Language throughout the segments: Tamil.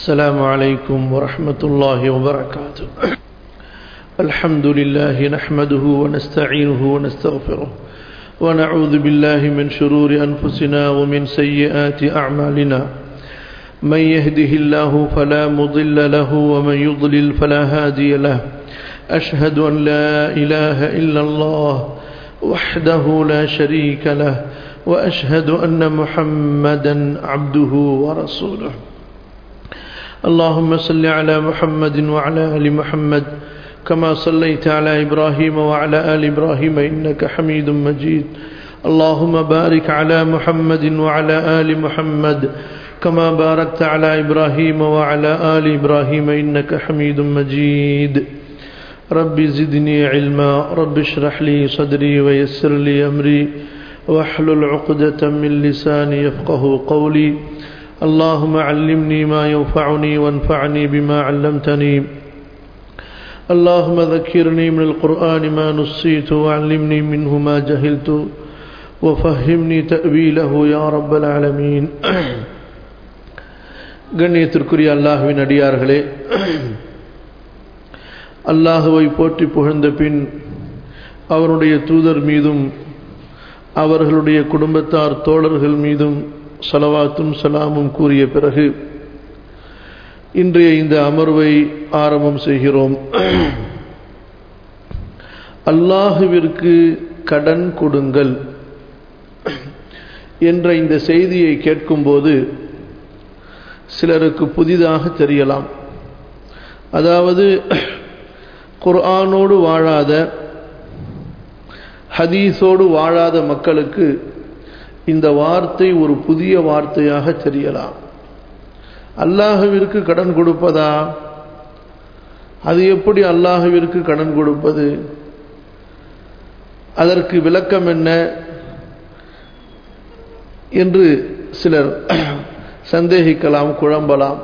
السلام عليكم ورحمة الله وبركاته الحمد لله نحمده ونستعينه ونستغفره ونعوذ بالله من شرور أنفسنا ومن سيئات أعمالنا من يهده الله فلا مضل له ومن يضلل فلا هادي له أشهد أن لا إله إلا الله وحده لا شريك له وأشهد أن محمدا عبده ورسوله اللهم صل على محمد وعلى آل محمد كما صليت على إبراهيم وعلى آل إبراهيم إنك حميد مجيد اللهم بارك على محمد وعلى آل محمد كما باركت على إبراهيم وعلى آل إبراهيم إنك حميد مجيد رب زدني علما رب اشرح لي صدري ويسر لي أمري واحلل عقدة من لساني يفقه قولي اللهم علمني ما ينفعني وانفعني بما علمتني اللهم ذكرني من القرآن ما نسيت وعلمني منه ما جهلت وفهمني تأويله يا رب العالمين கண்ணியத்திற்குரிய அல்லாஹுவின் அடியார்களே அல்லாஹுவை போற்றி புகழ்ந்த பின் அவருடைய தூதர் மீதும் அவர்களுடைய குடும்பத்தார் தோழர்கள் மீதும் சலவாத்தும் சலாமும் கூறிய பிறகு இன்றைய இந்த அமர்வை ஆரம்பம் செய்கிறோம் அல்லாஹுவிற்கு கடன் கொடுங்கள் என்ற இந்த செய்தியை கேட்கும்போது சிலருக்கு புதிதாக தெரியலாம் அதாவது குர்ஆனோடு வாழாத ஹதீஸோடு வாழாத மக்களுக்கு இந்த வார்த்தை ஒரு புதிய வார்த்தையாக தெரியலாம் அல்லாஹுவிற்கு கடன் கொடுப்பதா அது எப்படி அல்லாஹுவிற்கு கடன் கொடுப்பது அதற்கு விளக்கம் என்ன என்று சிலர் சந்தேகிக்கலாம் குழம்பலாம்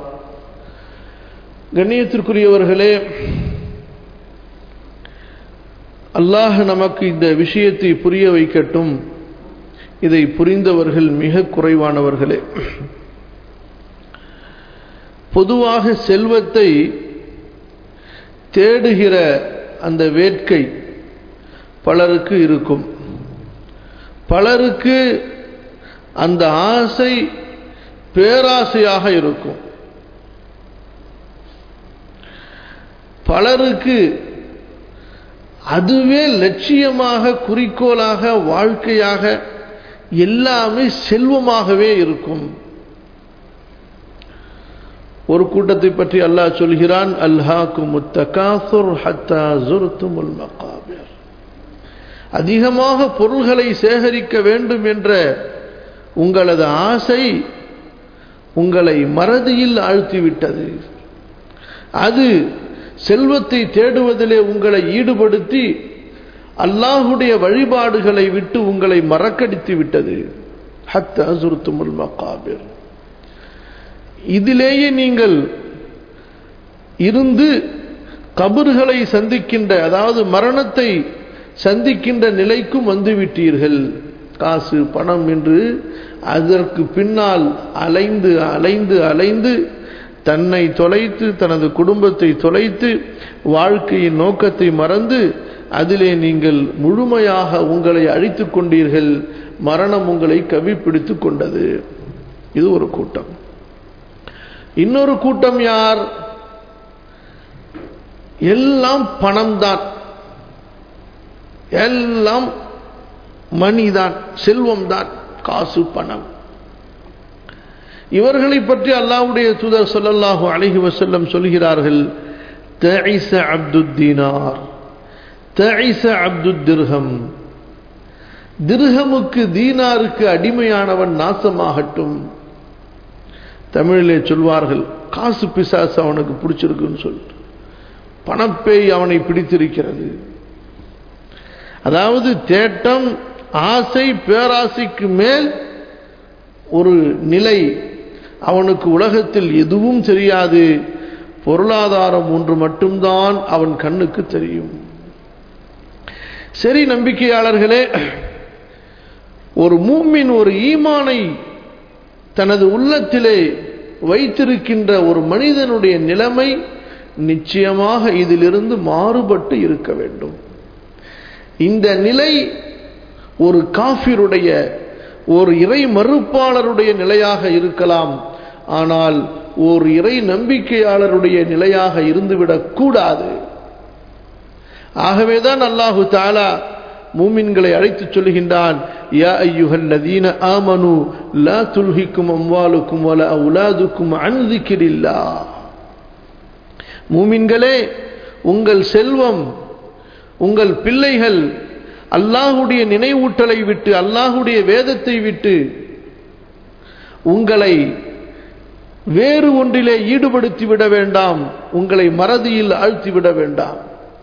கண்ணியத்திற்குரியவர்களே அல்லாஹ் நமக்கு இந்த விஷயத்தை புரிய வைக்கட்டும் இதை புரிந்தவர்கள் மிக குறைவானவர்களே பொதுவாக செல்வத்தை தேடுகிற அந்த வேட்கை பலருக்கு இருக்கும் பலருக்கு அந்த ஆசை பேராசையாக இருக்கும் பலருக்கு அதுவே லட்சியமாக குறிக்கோளாக வாழ்க்கையாக எல்லாமே செல்வமாகவே இருக்கும் ஒரு கூட்டத்தை பற்றி அல்லாஹ் சொல்கிறான் அல்ஹாக்கும் அதிகமாக பொருள்களை சேகரிக்க வேண்டும் என்ற உங்களது ஆசை உங்களை மறதியில் ஆழ்த்திவிட்டது அது செல்வத்தை தேடுவதிலே உங்களை ஈடுபடுத்தி அல்லாஹுடைய வழிபாடுகளை விட்டு உங்களை மறக்கடித்து விட்டது ஹத்த அசுருத்துமுல் மகாபிர் இதிலேயே நீங்கள் இருந்து கபறுகளை சந்திக்கின்ற அதாவது மரணத்தை சந்திக்கின்ற நிலைக்கும் வந்துவிட்டீர்கள் காசு பணம் என்று அதற்கு பின்னால் அலைந்து அலைந்து அலைந்து தன்னை தொலைத்து தனது குடும்பத்தை தொலைத்து வாழ்க்கையின் நோக்கத்தை மறந்து அதிலே நீங்கள் முழுமையாக உங்களை அழித்து கொண்டீர்கள் மரணம் உங்களை கவி பிடித்து கொண்டது இது ஒரு கூட்டம் இன்னொரு கூட்டம் யார் எல்லாம் பணம்தான் எல்லாம் மணிதான் செல்வம்தான் காசு பணம் இவர்களை பற்றி அல்லாவுடைய தூதர் சொல்லல்லாஹு அழகி வசல்லம் சொல்கிறார்கள் தஇச அப்துத்தீனார் தஇச அப்துத் திர்ஹம் திர்ஹமுக்கு தீனாருக்கு அடிமையானவன் நாசமாகட்டும் தமிழிலே சொல்வார்கள் காசு பிசாசு அவனுக்கு பிடிச்சிருக்குன்னு சொல்லிட்டு பணப்பேய் அவனை பிடித்திருக்கிறது அதாவது தேட்டம் ஆசை பேராசைக்கு மேல் ஒரு நிலை அவனுக்கு உலகத்தில் எதுவும் தெரியாது பொருளாதாரம் ஒன்று மட்டும்தான் அவன் கண்ணுக்கு தெரியும் சரி நம்பிக்கையாளர்களே ஒரு மூமின் ஒரு ஈமானை தனது உள்ளத்திலே வைத்திருக்கின்ற ஒரு மனிதனுடைய நிலைமை நிச்சயமாக இதிலிருந்து மாறுபட்டு இருக்க வேண்டும் இந்த நிலை ஒரு காஃபிருடைய ஒரு இறை மறுப்பாளருடைய நிலையாக இருக்கலாம் ஆனால் ஒரு இறை நம்பிக்கையாளருடைய நிலையாக இருந்துவிடக் கூடாது ஆகவேதான் அல்லாஹு தாலா மூமின்களை அழைத்து சொல்கின்றான் யா ஐயுஹல்லதீன ஆமனு லா துல்ஹிக்கும் அம்வாலுக்கும் வல அவுலாதுக்கும் அன் திக்ரில்லாஹ் மூமின்களே உங்கள் செல்வம் உங்கள் பிள்ளைகள் அல்லாஹுடைய நினைவூட்டலை விட்டு அல்லாஹுடைய வேதத்தை விட்டு உங்களை வேறு ஒன்றிலே ஈடுபடுத்தி விட வேண்டாம் உங்களை மறதியில் ஆழ்த்திவிட வேண்டாம்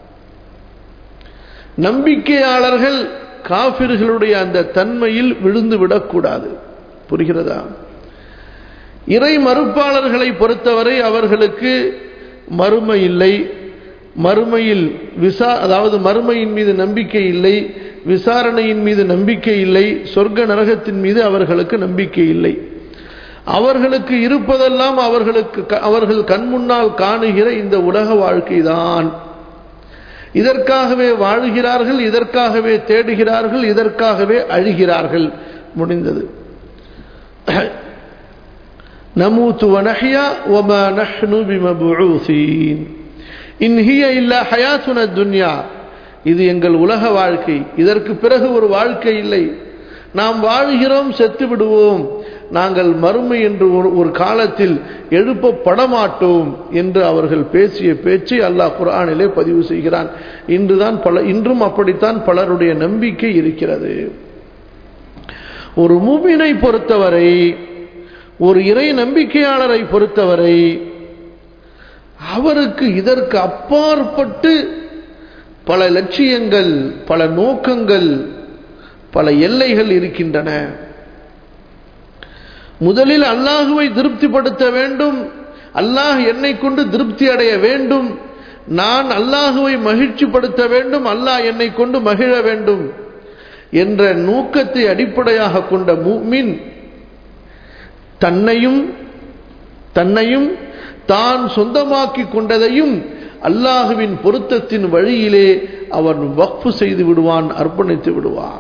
நம்பிக்கையாளர்கள் காபிர்களுடைய அந்த தன்மையில் விழுந்து விடக்கூடாது புரிகிறதா இறை மறுப்பாளர்களை பொறுத்தவரை அவர்களுக்கு மறுமை இல்லை மறுமையில் விசா அதாவது மறுமையின் மீது நம்பிக்கை இல்லை விசாரணையின் மீது நம்பிக்கை இல்லை சொர்க்க நரகத்தின் மீது அவர்களுக்கு நம்பிக்கை இல்லை அவர்களுக்கு இருப்பதெல்லாம் அவர்களுக்கு அவர்கள் கண்முன்னால் காணுகிற இந்த உலக வாழ்க்கைதான் இதற்காகவே வாழுகிறார்கள் இதற்காகவே தேடுகிறார்கள் இதற்காகவே அழுகிறார்கள் முடிந்தது نموت ونحيا وما نحن بمبعوثين إن هي إلا حياتنا الدنيا இது எங்கள் உலக வாழ்க்கை இதற்கு பிறகு ஒரு வாழ்க்கை இல்லை நாம் வாழ்கிறோம் செத்து விடுவோம் நாங்கள் மறுமை என்று ஒரு காலத்தில் எழுப்பப்பட மாட்டோம் என்று அவர்கள் பேசிய பேச்சை அல்லாஹ் குரானிலே பதிவு செய்கிறான் இன்றுதான் பல இன்றும் அப்படித்தான் பலருடைய நம்பிக்கை இருக்கிறது ஒரு மூமினை பொறுத்தவரை ஒரு இறை நம்பிக்கையாளரை பொறுத்தவரை அவருக்கு இதற்கு அப்பாற்பட்டு பல லட்சியங்கள் பல நோக்கங்கள் பல எல்லைகள் இருக்கின்றன முதலில் அல்லாஹுவை திருப்திப்படுத்த வேண்டும் அல்லாஹ் என்னை கொண்டு திருப்தி அடைய வேண்டும் நான் அல்லாஹுவை மகிழ்ச்சிப்படுத்த வேண்டும் அல்லாஹ் என்னை கொண்டு மகிழ வேண்டும் என்ற நோக்கத்தை அடிப்படையாக கொண்ட மூமின் தன்னையும் தன்னையும் தான் சொந்தமாக்கி கொண்டதையும் அல்லாஹுவின் பொருத்தத்தின் வழியிலே அவன் வக்ஃபு செய்து விடுவான் அர்ப்பணித்து விடுவான்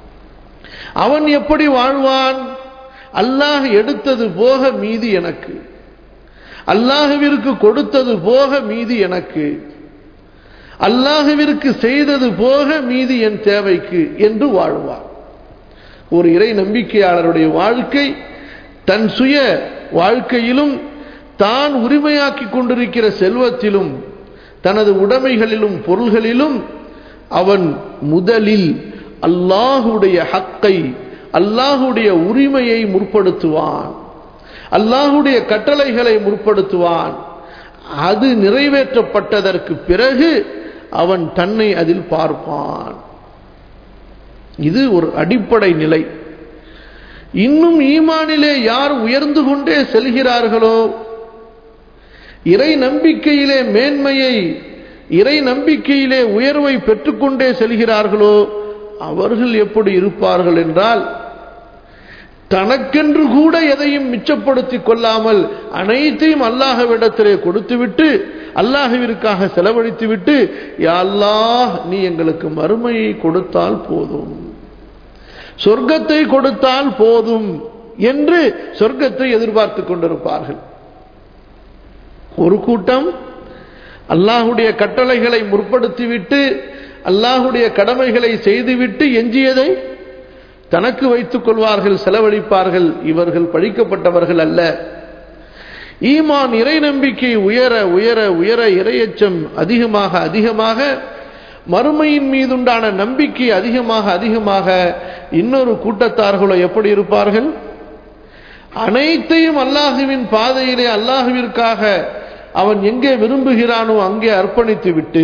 அவன் எப்படி வாழ்வான் அல்லாஹ் எடுத்தது போக மீதி எனக்கு அல்லாஹுவிற்கு கொடுத்தது போக மீதி எனக்கு அல்லாஹுவிற்கு செய்தது போக மீதி என் தேவைக்கு என்று வாழ்வார் ஒரு இறை நம்பிக்கையாளருடைய வாழ்க்கை தன் சுய வாழ்க்கையிலும் தான் உரிமையாக்கி கொண்டிருக்கிற செல்வத்திலும் தனது உடைமைகளிலும் பொருள்களிலும் அவன் முதலில் அல்லாஹுடைய ஹக்கை அல்லாஹுடைய உரிமையை முற்படுத்துவான் அல்லாஹுடைய கட்டளைகளை முற்படுத்துவான் அது நிறைவேற்றப்பட்டதற்கு பிறகு அவன் தன்னை அதில் பார்ப்பான் இது ஒரு அடிப்படை நிலை இன்னும் ஈமானிலே யார் உயர்ந்து கொண்டே செல்கிறார்களோ இறை நம்பிக்கையிலே மேன்மையை இறை நம்பிக்கையிலே உயர்வை பெற்றுக்கொண்டே செல்கிறார்களோ அவர்கள் எப்படி இருப்பார்கள் என்றால் தனக்கென்று கூட எதையும் மிச்சப்படுத்திக் கொள்ளாமல் அனைத்தையும் அல்லாஹவிடத்திலே கொடுத்துவிட்டு அல்லாஹுவிற்காக செலவழித்துவிட்டு யா அல்லாஹ் நீ எங்களுக்கு மறுமையை கொடுத்தால் போதும் சொர்க்கத்தை கொடுத்தால் போதும் என்று சொர்க்கத்தை எதிர்பார்த்து கொண்டிருப்பார்கள் ஒரு கூட்டம் அல்லாஹுடைய கட்டளைகளை முற்படுத்திவிட்டு அல்லாஹுடைய கடமைகளை செய்துவிட்டு எஞ்சியதை தனக்கு வைத்துக் கொள்வார்கள் செலவழிப்பார்கள் இவர்கள் பழிக்கப்பட்டவர்கள் அல்ல ஈமான் இறை நம்பிக்கை உயர உயர உயர இரையச்சம் அதிகமாக அதிகமாக மறுமையின் மீதுண்டான நம்பிக்கை அதிகமாக அதிகமாக இன்னொரு கூட்டத்தார்களோ எப்படி இருப்பார்கள் அனைத்தையும் அல்லாஹுவின் பாதையிலே அல்லாஹுவிற்காக அவன் எங்கே விரும்புகிறானோ அங்கே அர்ப்பணித்து விட்டு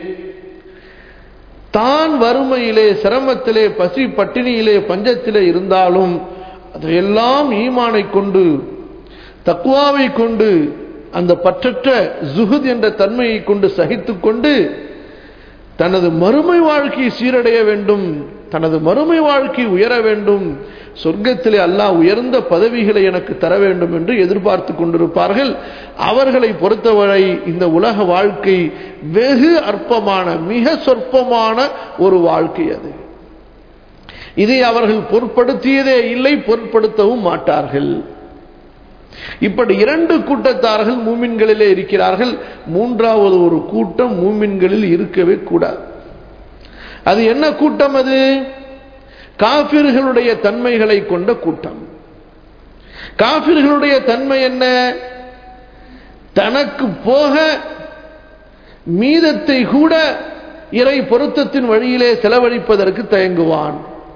தான் வறுமையிலே சிரமத்திலே பசி பட்டினியிலே பஞ்சத்திலே இருந்தாலும் அதையெல்லாம் ஈமானை கொண்டு தக்குவாவை கொண்டு அந்த பற்றற்ற ஜுகுத் என்ற தன்மையை கொண்டு சகித்து கொண்டு தனது மறுமை வாழ்க்கையை சீரடைய வேண்டும் தனது மறுமை வாழ்க்கை உயர வேண்டும் சொர்க்கத்திலே அல்லாஹ் உயர்ந்த பதவிகளை எனக்கு தர வேண்டும் என்று எதிர்பார்த்து கொண்டிருப்பார்கள் அவர்களை பொறுத்தவரை இந்த உலக வாழ்க்கை வெகு அற்பமான மிக சொற்பமான ஒரு வாழ்க்கை அது இதை அவர்கள் பொருட்படுத்தியதே இல்லை பொருட்படுத்தவும் மாட்டார்கள் இப்படி இரண்டு கூட்டத்தார்கள் மூமின்களிலே இருக்கிறார்கள் மூன்றாவது ஒரு கூட்டம் மூமின்களில் இருக்கவே கூடாது அது என்ன கூட்டம் அது காபிர்களுடைய தன்மைகளை கொண்ட கூட்டம் காபிர்களுடைய தன்மை என்ன தனக்கு போக மீதத்தை கூட இறை பொருத்தத்தின் வழியிலே செலவழிப்பதற்கு தயங்குவான்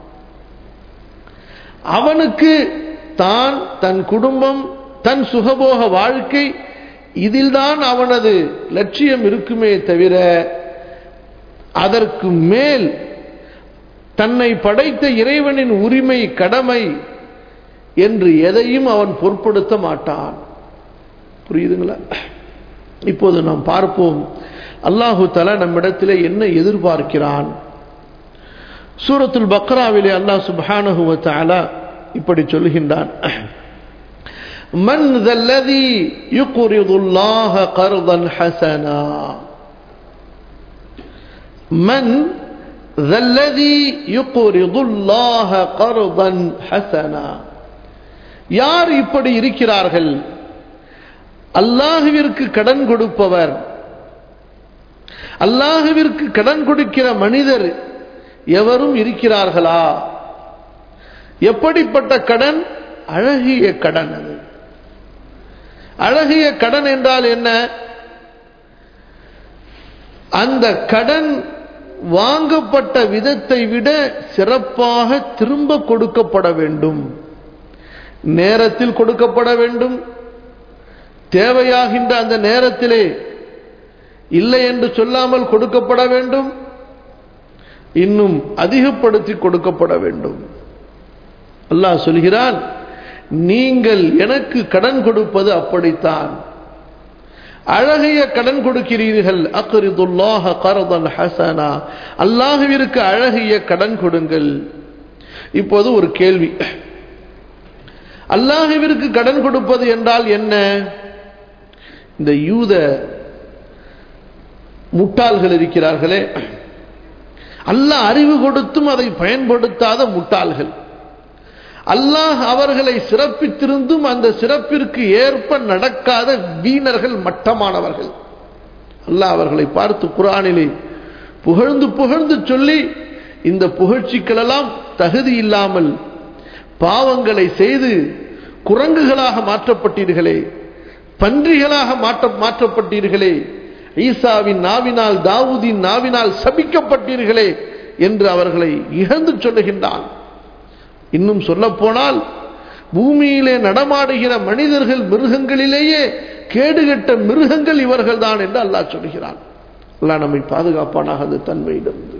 அவனுக்கு தான் தன் குடும்பம் தன் சுகபோக வாழ்க்கை இதில்தான் அவனது லட்சியம் இருக்குமே தவிர அதற்கு மேல் தன்னை படைத்த இறைவனின் உரிமை கடமை என்று எதையும் அவன் பொருட்படுத்த மாட்டான் புரியுதுங்களா இப்போது நாம் பார்ப்போம் அல்லாஹு தலா நம்மிடத்திலே என்ன எதிர்பார்க்கிறான் சூரத்துல் பக்ராவிலே அல்லாஹ் சுப்ஹானஹு வ தஆலா இப்படி சொல்கின்றான் மன் தல்லதி யுக்ரிது அல்லாஹ கர்தன் ஹசனா மன் தல்லதி யுக்ரிது அல்லாஹ கர்தன் ஹசனா யார் இப்படி இருக்கிறார்கள் அல்லாஹுவிற்கு கடன் கொடுப்பவர் அல்லாஹுவிற்கு கடன் கொடுக்கிற மனிதர் எவரும் இருக்கிறார்களா எப்படிப்பட்ட கடன் அழகிய கடன் அது அழகிய கடன் என்றால் என்ன அந்த கடன் வாங்கப்பட்ட விதத்தை விட சிறப்பாக திரும்ப கொடுக்கப்பட வேண்டும் நேரத்தில் கொடுக்கப்பட வேண்டும் தேவையாகின்ற அந்த நேரத்திலே இல்லை என்று சொல்லாமல் கொடுக்கப்பட வேண்டும் இன்னும் அதிகப்படுத்தி கொடுக்கப்பட வேண்டும் அல்லாஹ் சொல்கிறான் நீங்கள் எனக்கு கடன் கொடுப்பது அப்படித்தான் அழகிய கடன் கொடுக்கிறீர்கள் அக்ரிதுல்லாஹ கரதன் ஹசனா அல்லாஹுவிற்கு அழகிய கடன் கொடுங்கள் இப்போது ஒரு கேள்வி அல்லாஹுவிற்கு கடன் கொடுப்பது என்றால் என்ன இந்த யூத முட்டாள்கள் இருக்கிறார்களே அல்லாஹ் அறிவு கொடுத்தும் அதை பயன்படுத்தாத முட்டாள்கள் அல்லாஹ் அவர்களை சிறப்பித்திருந்தும் அந்த சிறப்பிற்கு ஏற்ப நடக்காத வீணர்கள் மட்டமானவர்கள் அல்லாஹ் அவர்களை பார்த்து குரானிலே புகழ்ந்து புகழ்ந்து சொல்லி இந்த புகழ்ச்சிகளெல்லாம் தகுதி இல்லாமல் பாவங்களை செய்து குரங்குகளாக மாற்றப்பட்டீர்களே பன்றிகளாக மாற்ற மாற்றப்பட்டீர்களே ஈசாவின் நாவினால் தாவூதின் நாவினால் சபிக்கப்பட்டீர்களே என்று அவர்களை இழந்து சொல்லுகின்றான் இன்னும் சொல்ல போனால் பூமியிலே நடமாடுகிற மனிதர்கள் மிருகங்களிலேயே கேடுகட்ட மிருகங்கள் இவர்கள் தான் என்று அல்லாஹ் சொல்கிறான் அல்லாஹ் நம்மை பாதுகாப்பானாக அந்த தன்மையிலிருந்து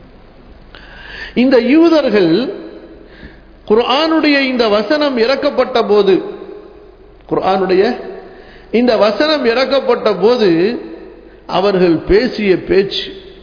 இந்த யூதர்கள் குர்ஆனுடைய இந்த வசனம் இறக்கப்பட்ட போது குர்ஆனுடைய இந்த வசனம் இறக்கப்பட்ட போது அவர்கள் பேசிய பேச்சு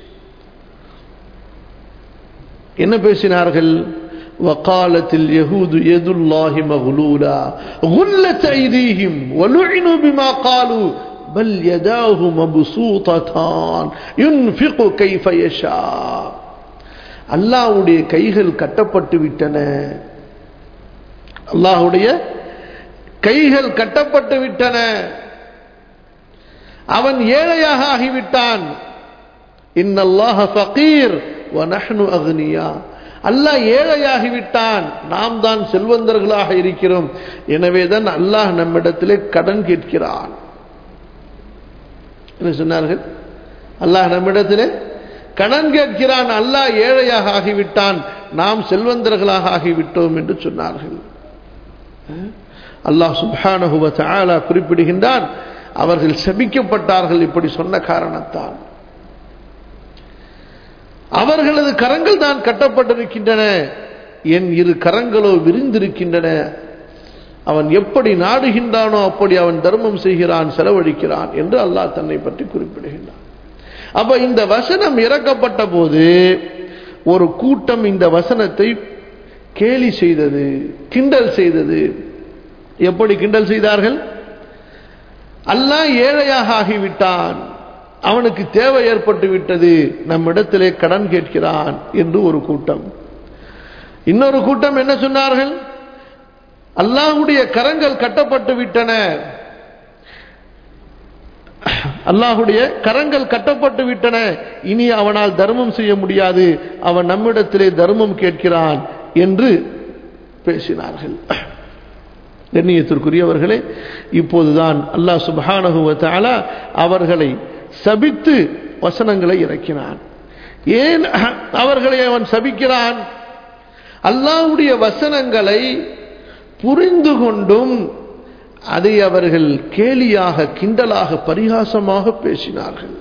என்ன பேசினார்கள் وقالت اليهود يد الله مغلولا غلت أيديهم ولعنوا بما قالوا بل يداه مبسوطتان ينفق كيف يشاء அல்லாஹ்வுடைய கைகள் கட்டப்பட்டு விட்டன அல்லாஹ்வுடைய கைகள் கட்டப்பட்டு விட்டன அவன் ஏழையாக ஆகிவிட்டான் இன்னல்லாஹ ஃபகீர் வ நஹ்னு அக்னியா அல்லாஹ் ஏழையாகிவிட்டான் நாம் தான் செல்வந்தர்களாக இருக்கிறோம் எனவே தான் அல்லாஹ் நம்மிடத்திலே கடன் கேட்கிறான் என்ன சொன்னார்கள் அல்லாஹ் நம்மிடத்திலே கடன் கேட்கிறான் அல்லாஹ் ஏழையாக ஆகிவிட்டான் நாம் செல்வந்தர்களாக ஆகிவிட்டோம் என்று சொன்னார்கள் அல்லாஹ் சுப்ஹானஹுவ தஆலா குறிப்பிடுகின்றான் அவர்கள் சபிக்கப்பட்டார்கள் இப்படி சொன்ன காரணத்தால் அவர்களது கரங்கள் தான் கட்டப்பட்டிருக்கின்றன என் இரு கரங்களோ விரிந்திருக்கின்றன அவன் எப்படி நாடுகின்றானோ அப்படி அவன் தர்மம் செய்கிறான் செலவழிக்கிறான் என்று அல்லாஹ் தன்னை பற்றி குறிப்பிடுகின்றான் அப்ப இந்த வசனம் இறக்கப்பட்ட போது ஒரு கூட்டம் இந்த வசனத்தை கேலி செய்தது கிண்டல் செய்தது எப்படி கிண்டல் செய்தார்கள் அல்லாஹ் ஏழையாக ஆகிவிட்டான் அவனுக்கு தேவை ஏற்பட்டு விட்டது நம்மிடத்திலே கடன் கேட்கிறான் என்று ஒரு கூட்டம் இன்னொரு கூட்டம் என்ன சொன்னார்கள் அல்லாஹுடைய கரங்கள் கட்டப்பட்டு விட்டன அல்லாஹுடைய கரங்கள் கட்டப்பட்டு விட்டன இனி அவனால் தர்மம் செய்ய முடியாது அவன் நம்மிடத்திலே தர்மம் கேட்கிறான் என்று பேசினார்கள் கண்ணியத்திற்குரியவர்களே இப்போதுதான் அல்லாஹ் சுபஹானகுவத்தால அவர்களை சபித்து வசனங்களை இறக்கினான் ஏன் அவர்களை அவன் சபிக்கிறான் அல்லாஹ்வுடைய வசனங்களை புரிந்து கொண்டும் அதை அவர்கள் கேலியாக கிண்டலாக பரிகாசமாக பேசினார்கள்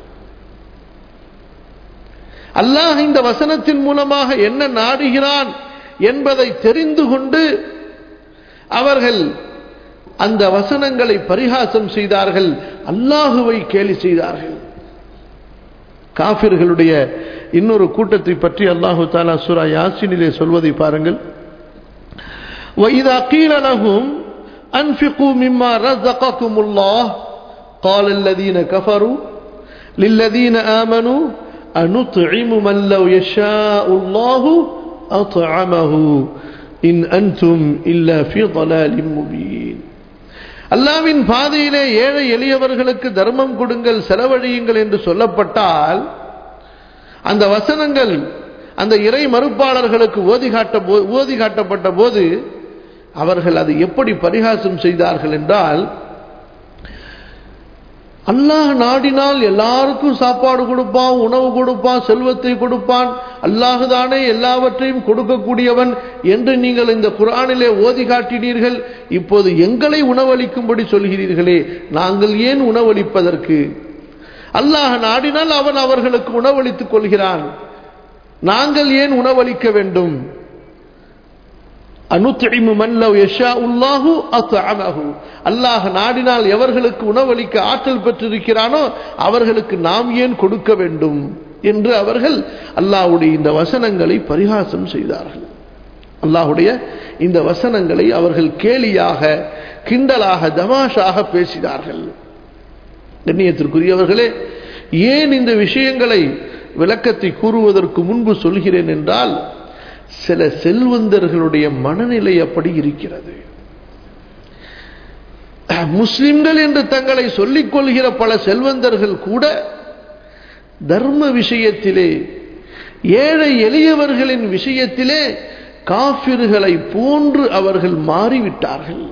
அல்லாஹ் இந்த வசனத்தின் மூலமாக என்ன நாடுகிறான் என்பதை தெரிந்து கொண்டு அவர்கள் அந்த வசனங்களை பரிகாசம் செய்தார்கள் அல்லாஹுவை கேலி செய்தார்கள் காபிர்களுடைய இன்னொரு கூட்டத்தை பற்றி அல்லாஹு தாலா சுரா யாசினிலே சொல்வதை பாருங்கள் وَإِذَا قِيلَ لَهُمْ أَنْفِقُوا مِمَّا رَزَقَكُمُ اللَّهُ قَالَ الَّذِينَ كَفَرُوا لِلَّذِينَ آمَنُوا أَنُطْعِمُ مَنْ لَوْ يَشَاءُ اللَّهُ أَطْعَمَهُ إِنْ أَنْتُمْ إِلَّا فِي ضَلَالٍ مُبِينٍ அல்லாவின் பாதையிலே ஏழை எளியவர்களுக்கு தர்மம் கொடுங்கள் செலவழியுங்கள் என்று சொல்லப்பட்டால் அந்த வசனங்கள் அந்த இறை மறுப்பாளர்களுக்கு ஓதி காட்ட ஓதி காட்டப்பட்ட போது அவர்கள் அதை எப்படி பரிகாசம் செய்தார்கள் என்றால் அல்லாஹ் நாடினால் எல்லாருக்கும் சாப்பாடு கொடுப்பான் உணவு கொடுப்பான் செல்வத்தை கொடுப்பான் அல்லாஹுதானே எல்லாவற்றையும் கொடுக்கக்கூடியவன் என்று நீங்கள் இந்த குரானிலே ஓதி காட்டினீர்கள் இப்போது எங்களை உணவளிக்கும்படி சொல்கிறீர்களே நாங்கள் ஏன் உணவளிப்பதற்கு அல்லாஹ் நாடினால் அவன் அவர்களுக்கு உணவளித்துக் கொள்கிறான் நாங்கள் ஏன் உணவளிக்க வேண்டும் அனுத்திமு மல்லவ் யஷா உல்லாஹு அத்அமஹு அல்லாஹ் நாடினால் எவர்களுக்கு உணவளிக்க ஆற்றல் பெற்றிருக்கிறானோ அவர்களுக்கு நாம் ஏன் கொடுக்க வேண்டும் என்று அவர்கள் அல்லாஹ்வுடைய இந்த வசனங்களை பரிகாசம் செய்தார்கள் அல்லாஹ்வுடைய இந்த வசனங்களை அவர்கள் கேலியாக கிண்டலாக தமாஷாக பேசினார்கள் கண்ணியத்திற்குரியவர்களே ஏன் இந்த விஷயங்களை விளக்கத்தை கூறுவதற்கு முன்பு சொல்கிறேன் என்றால் சில செல்வந்தர்களுடைய மனநிலை அப்படி இருக்கிறது முஸ்லிம்கள் என்று தங்களை சொல்லிக் கொள்கிற பல செல்வந்தர்கள் கூட தர்ம விஷயத்திலே ஏழை எளியவர்களின் விஷயத்திலே காபிர்களை போன்று அவர்கள் மாறிவிட்டார்கள்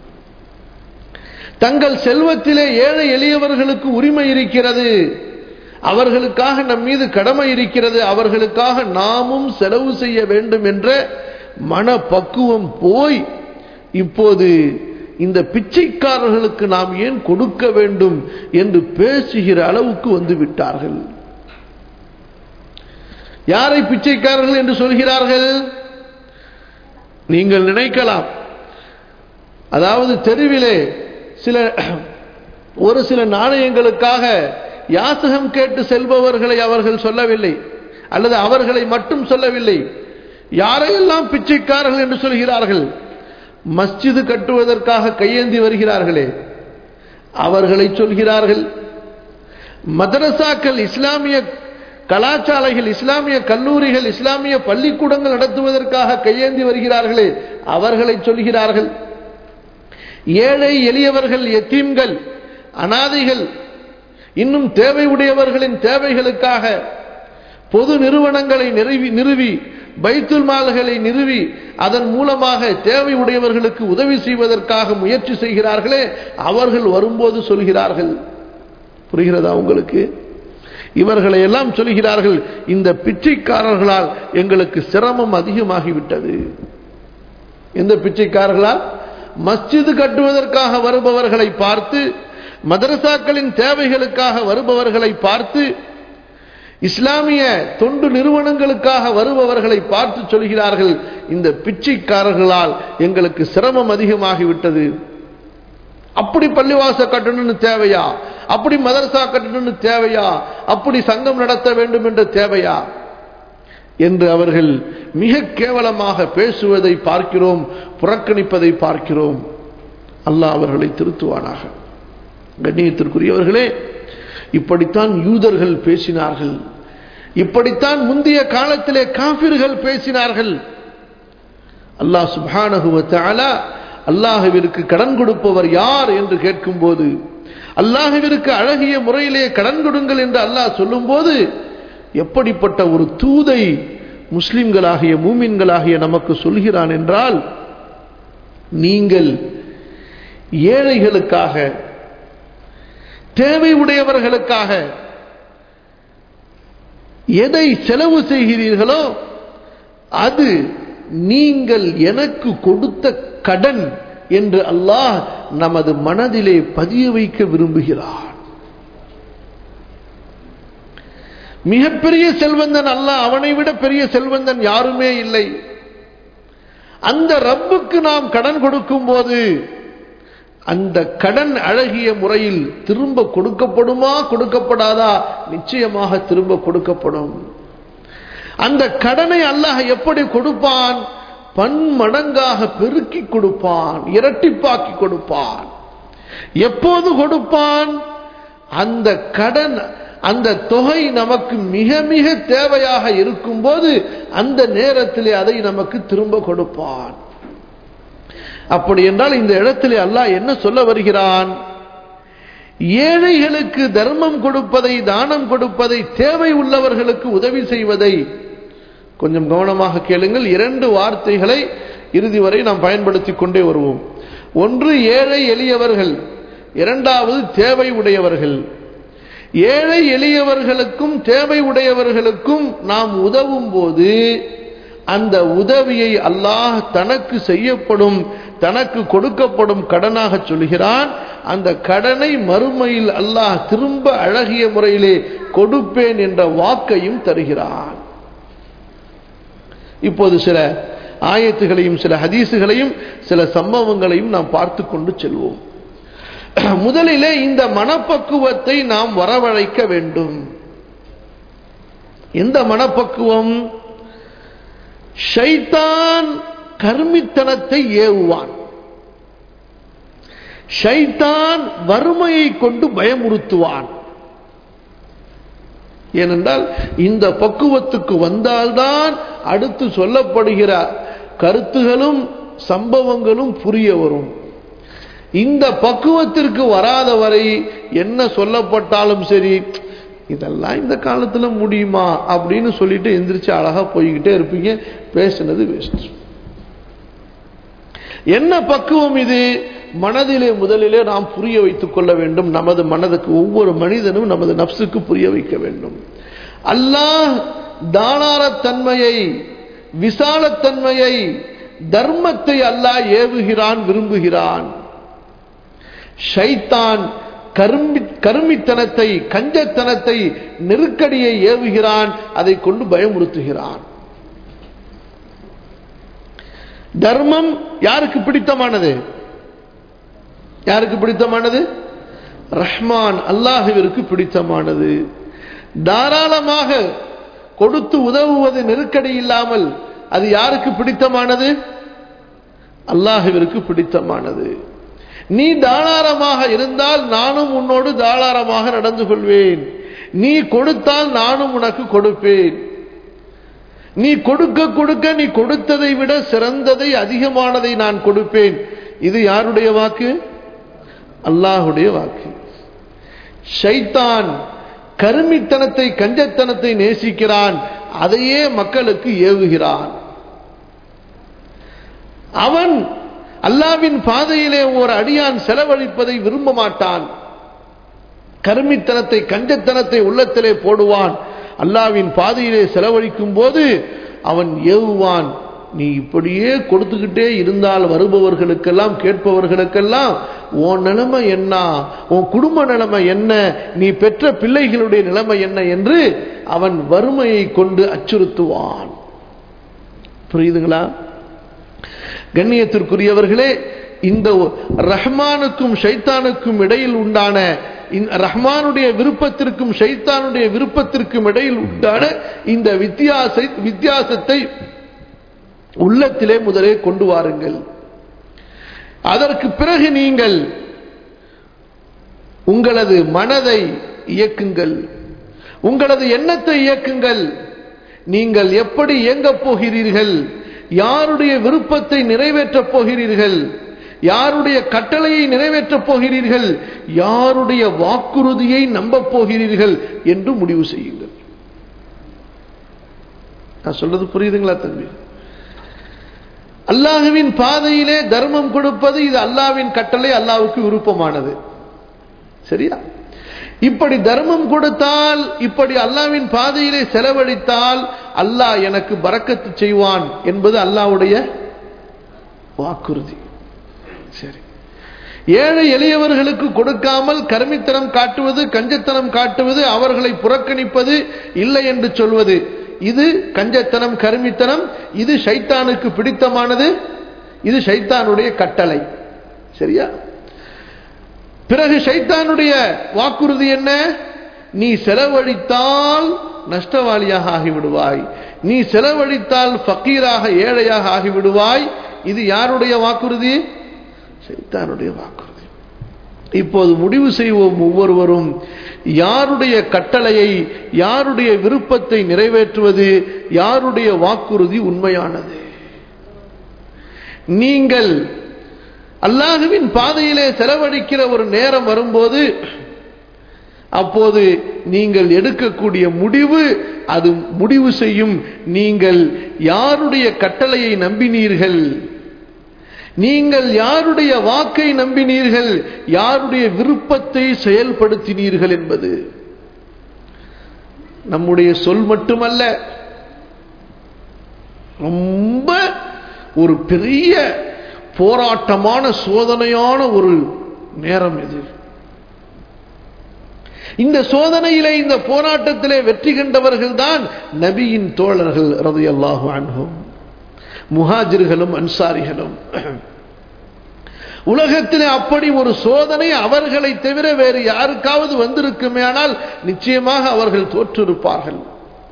தங்கள் செல்வத்திலே ஏழை எளியவர்களுக்கு உரிமை இருக்கிறது அவர்களுக்காக நம் மீது கடமை இருக்கிறது அவர்களுக்காக நாமும் செலவு செய்ய வேண்டும் என்ற மனப்பக்குவம் போய் இப்போது இந்த பிச்சைக்காரர்களுக்கு நாம் ஏன் கொடுக்க வேண்டும் என்று பேசுகிற அளவுக்கு வந்து விட்டார்கள் யாரை பிச்சைக்காரர்கள் என்று சொல்கிறார்கள் நீங்கள் நினைக்கலாம் அதாவது தெருவிலே சில ஒரு சில நாணயங்களுக்காக யாசகம் கேட்டு செல்பவர்களை அவர்கள் சொல்லவில்லை அல்லது அவர்களை மட்டும் சொல்லவில்லை யாரையெல்லாம் பிச்சைக்காரர்கள் என்று சொல்கிறார்கள் மஸ்ஜிது கட்டுவதற்காக கையேந்தி வருகிறார்களே அவர்களை சொல்கிறார்கள் மதரசாக்கள் இஸ்லாமிய கலாச்சாலைகள் இஸ்லாமிய கல்லூரிகள் இஸ்லாமிய பள்ளிக்கூடங்கள் நடத்துவதற்காக கையேந்தி வருகிறார்களே அவர்களை சொல்கிறார்கள் ஏழை எளியவர்கள் எத்தீம்கள் அனாதைகள் இன்னும் தேவை உடையவர்களின் தேவைகளுக்காக பொது நிறுவனங்களை நிறுவி நிறுவி பைத்துல் மால்களை நிறுவி அதன் மூலமாக தேவை உடையவர்களுக்கு உதவி செய்வதற்காக முயற்சி செய்கிறார்களே அவர்கள் வரும்போது சொல்கிறார்கள் புரிகிறதா உங்களுக்கு இவர்களை எல்லாம் சொல்கிறார்கள் இந்த பிச்சைக்காரர்களால் எங்களுக்கு சிரமம் அதிகமாகிவிட்டது எந்த பிச்சைக்காரர்களால் மஸ்ஜிது கட்டுவதற்காக வருபவர்களை பார்த்து மதரசாக்களின் தேவைகளுக்காக வருபவர்களை பார்த்து இஸ்லாமிய தொண்டு நிறுவனங்களுக்காக வருபவர்களை பார்த்து சொல்கிறார்கள் இந்த பிச்சைக்காரர்களால் எங்களுக்கு சிரமம் அதிகமாகிவிட்டது அப்படி பள்ளிவாச கட்டணும்னு தேவையா அப்படி மதரசா கட்டணும்னு தேவையா அப்படி சங்கம் நடத்த வேண்டும் என்ற தேவையா என்று அவர்கள் மிக கேவலமாக பேசுவதை பார்க்கிறோம் புறக்கணிப்பதை பார்க்கிறோம் அல்லாஹ் அவர்களை திருத்துவானாக கண்ணியத்திற்குரியவர்களே இப்படித்தான் யூதர்கள் பேசினார்கள் இப்படித்தான் முந்தைய காலத்திலே காபிர்கள் பேசினார்கள் அல்லாஹ் சுபானகுவத்தாலா அல்லாஹுவிற்கு கடன் கொடுப்பவர் யார் என்று கேட்கும்போது அல்லாஹுவிற்கு அழகிய முறையிலே கடன் கொடுங்கள் என்று அல்லாஹ் சொல்லும்போது எப்படிப்பட்ட ஒரு தூதை முஸ்லிம்களாகிய மூமின்களாகிய நமக்கு சொல்கிறான் என்றால் நீங்கள் ஏழைகளுக்காக தேவை உடையவர்களுக்காக எதை செலவு செய்கிறீர்களோ அது நீங்கள் எனக்கு கொடுத்த கடன் என்று அல்லாஹ் நமது மனதிலே பதிய வைக்க விரும்புகிறார் மிகப்பெரிய செல்வந்தன் அல்ல அவனை விட பெரிய செல்வந்தன் யாருமே இல்லை அந்த ரப்புக்கு நாம் கடன் கொடுக்கும் போது அந்த கடன் அழகிய முறையில் திரும்ப கொடுக்கப்படுமா கொடுக்கப்படாதா நிச்சயமாக திரும்ப கொடுக்கப்படும் அந்த கடனை அல்லாஹ் எப்படி கொடுப்பான் பன்மடங்காக பெருக்கி கொடுப்பான் இரட்டிப்பாக்கி கொடுப்பான் எப்போது கொடுப்பான் அந்த கடன் அந்த தொகை நமக்கு மிக மிக தேவையாக இருக்கும் போது அந்த நேரத்திலே அதை நமக்கு திரும்ப கொடுப்பான் அப்படி என்றால் இந்த இடத்திலே அல்லாஹ் என்ன சொல்ல வருகிறான் ஏழைகளுக்கு தர்மம் கொடுப்பதை தானம் கொடுப்பதை தேவை உள்ளவர்களுக்கு உதவி செய்வதை கொஞ்சம் கவனமாக கேளுங்கள் இரண்டு வார்த்தைகளை இறுதி வரை நாம் பயன்படுத்திக் கொண்டே வருவோம் ஒன்று ஏழை எளியவர்கள் இரண்டாவது தேவை உடையவர்கள் ஏழை எளியவர்களுக்கும் தேவை உடையவர்களுக்கும் நாம் உதவும் போது அந்த உதவியை அல்லாஹ் தனக்கு செய்யப்படும் தனக்கு கொடுக்கப்படும் கடனாக சொல்கிறான் அந்த கடனை மறுமையில் அல்லாஹ் திரும்ப அழகிய முறையிலே கொடுப்பேன் என்ற வாக்கையும் தருகிறான் இப்போது சில ஆயத்துகளையும் சில ஹதீசுகளையும் சில சம்பவங்களையும் நாம் பார்த்து கொண்டு செல்வோம் முதலிலே இந்த மனப்பக்குவத்தை நாம் வரவழைக்க வேண்டும் எந்த மனப்பக்குவம் ஷைத்தான் கர்மித்தனத்தை ஏவுவான் ஷைத்தான் வறுமையை கொண்டு பயமுறுத்துவான் ஏனென்றால் இந்த பக்குவத்துக்கு வந்தால்தான் அடுத்து சொல்லப்படுகிற கருத்துகளும் சம்பவங்களும் புரிய வரும் இந்த பக்குவத்திற்கு வராத வரை என்ன சொல்லப்பட்டாலும் சரி இதெல்லாம் இந்த காலத்துல முடியுமா அப்படின்னு சொல்லிட்டு எந்திரிச்சு அழகா போய்கிட்டே இருப்பீங்க பேசினது வேஸ்ட் என்ன பக்குவம் இது மனதிலே முதலிலே நாம் புரிய வைத்துக் கொள்ள வேண்டும் நமது மனதுக்கு ஒவ்வொரு மனிதனும் நமது நப்சுக்கு புரிய வைக்க வேண்டும் அல்லாஹ் தானாரத்தன்மையை விசாலத்தன்மையை தர்மத்தை அல்லாஹ் ஏவுகிறான் விரும்புகிறான் ஷைத்தான் கரும்பி கருமித்தனத்தை கஞ்சத்தனத்தை நெருக்கடியை ஏவுகிறான் அதை கொண்டு பயமுறுத்துகிறான் தர்மம் யாருக்கு பிடித்தமானது யாருக்கு பிடித்தமானது ரஹ்மான் அல்லாஹுவிற்கு பிடித்தமானது தாராளமாக கொடுத்து உதவுவது நெருக்கடி இல்லாமல் அது யாருக்கு பிடித்தமானது அல்லாஹுவிற்கு பிடித்தமானது நீ தாராளமாக இருந்தால் நானும் உன்னோடு தாராளமாக நடந்து கொள்வேன் நீ கொடுத்தால் நானும் உனக்கு கொடுப்பேன் நீ கொடுக்க கொடுக்க நீ கொடுத்ததை விட சிறந்ததை அதிகமானதை நான் கொடுப்பேன் இது யாருடைய வாக்கு அல்லாஹுடைய வாக்கு ஷைத்தான் கருமித்தனத்தை கஞ்சத்தனத்தை நேசிக்கிறான் அதையே மக்களுக்கு ஏவுகிறான் அவன் அல்லாவின் பாதையிலே ஒரு அடியான் செலவழிப்பதை விரும்ப மாட்டான் கருமித்தனத்தை கஞ்சத்தனத்தை உள்ளத்திலே போடுவான் அல்லாவின் பாதையிலே செலவழிக்கும் போது அவன் ஏவுவான் நீ இப்படியே கொடுத்துக்கிட்டே இருந்தால் வருபவர்களுக்கெல்லாம் கேட்பவர்களுக்கெல்லாம் உன் நிலைமை என்ன உன் குடும்ப நிலைமை என்ன நீ பெற்ற பிள்ளைகளுடைய நிலைமை என்ன என்று அவன் வறுமையை கொண்டு அச்சுறுத்துவான் புரியுதுங்களா கண்ணியத்திற்குரியவர்களே இந்த ரஹ்மானுக்கும் ஷைத்தானுக்கும் இடையில் உண்டான இந்த ரஹ்மானுடைய விருப்பத்திற்கும் ஷைத்தானுடைய விருப்பத்திற்கும் இடையில் உண்டான இந்த வித்தியாச வித்தியாசத்தை உள்ளத்திலே முதலே கொண்டு வாருங்கள் அதற்கு பிறகு நீங்கள் உங்களது மனதை இயக்குங்கள் உங்களது எண்ணத்தை இயக்குங்கள் நீங்கள் எப்படி இயங்கப் போகிறீர்கள் யாருடைய விருப்பத்தை நிறைவேற்றப் போகிறீர்கள் யாருடைய கட்டளையை நிறைவேற்றப் போகிறீர்கள் யாருடைய வாக்குறுதியை நம்பப் போகிறீர்கள் என்று முடிவு செய்யுங்கள் நான் சொல்றது புரியுதுங்களா தம்பி அல்லாஹுவின் பாதையிலே தர்மம் கொடுப்பது இது அல்லாவின் கட்டளை அல்லாவுக்கு விருப்பமானது சரியா இப்படி தர்மம் கொடுத்தால் இப்படி அல்லாவின் பாதையிலே செலவழித்தால் அல்லாஹ் எனக்கு பறக்கத்து செய்வான் என்பது அல்லாவுடைய வாக்குறுதி சரி ஏழை எளியவர்களுக்கு கொடுக்காமல் கருமித்தனம் காட்டுவது கஞ்சத்தனம் காட்டுவது அவர்களை புறக்கணிப்பது இல்லை என்று சொல்வது இது கஞ்சத்தனம் கருமித்தனம் இது சைத்தானுக்கு பிடித்தமானது இது சைத்தானுடைய கட்டளை சரியா பிறகு சைத்தானுடைய வாக்குறுதி என்ன நீ செலவழித்தால் நஷ்டவாளியாக ஆகிவிடுவாய் நீ செலவழித்தால் ஃபக்கீராக ஏழையாக ஆகிவிடுவாய் இது யாருடைய வாக்குறுதி சைத்தானுடைய வாக்குறுதி இப்போது முடிவு செய்வோம் ஒவ்வொருவரும் யாருடைய கட்டளையை யாருடைய விருப்பத்தை நிறைவேற்றுவது யாருடைய வாக்குறுதி உண்மையானது நீங்கள் அல்லாஹுவின் பாதையிலே செலவழிக்கிற ஒரு நேரம் வரும்போது அப்போது நீங்கள் எடுக்கக்கூடிய முடிவு அது முடிவு செய்யும் நீங்கள் யாருடைய கட்டளையை நம்பினீர்கள் நீங்கள் யாருடைய வாக்கை நம்பினீர்கள் யாருடைய விருப்பத்தை செயல்படுத்தினீர்கள் என்பது நம்முடைய சொல் மட்டுமல்ல ரொம்ப ஒரு பெரிய போராட்டமான சோதனையான ஒரு நேரம் இது இந்த சோதனையிலே இந்த போராட்டத்திலே வெற்றி கண்டவர்கள் தான் நபியின் தோழர்கள் ரவி அல்லாஹு அன்ஹும் முஹாஜிர்களும் அன்சாரிகளும் உலகத்திலே அப்படி ஒரு சோதனை அவர்களை தவிர வேறு யாருக்காவது வந்திருக்குமே ஆனால் நிச்சயமாக அவர்கள் தோற்றிருப்பார்கள்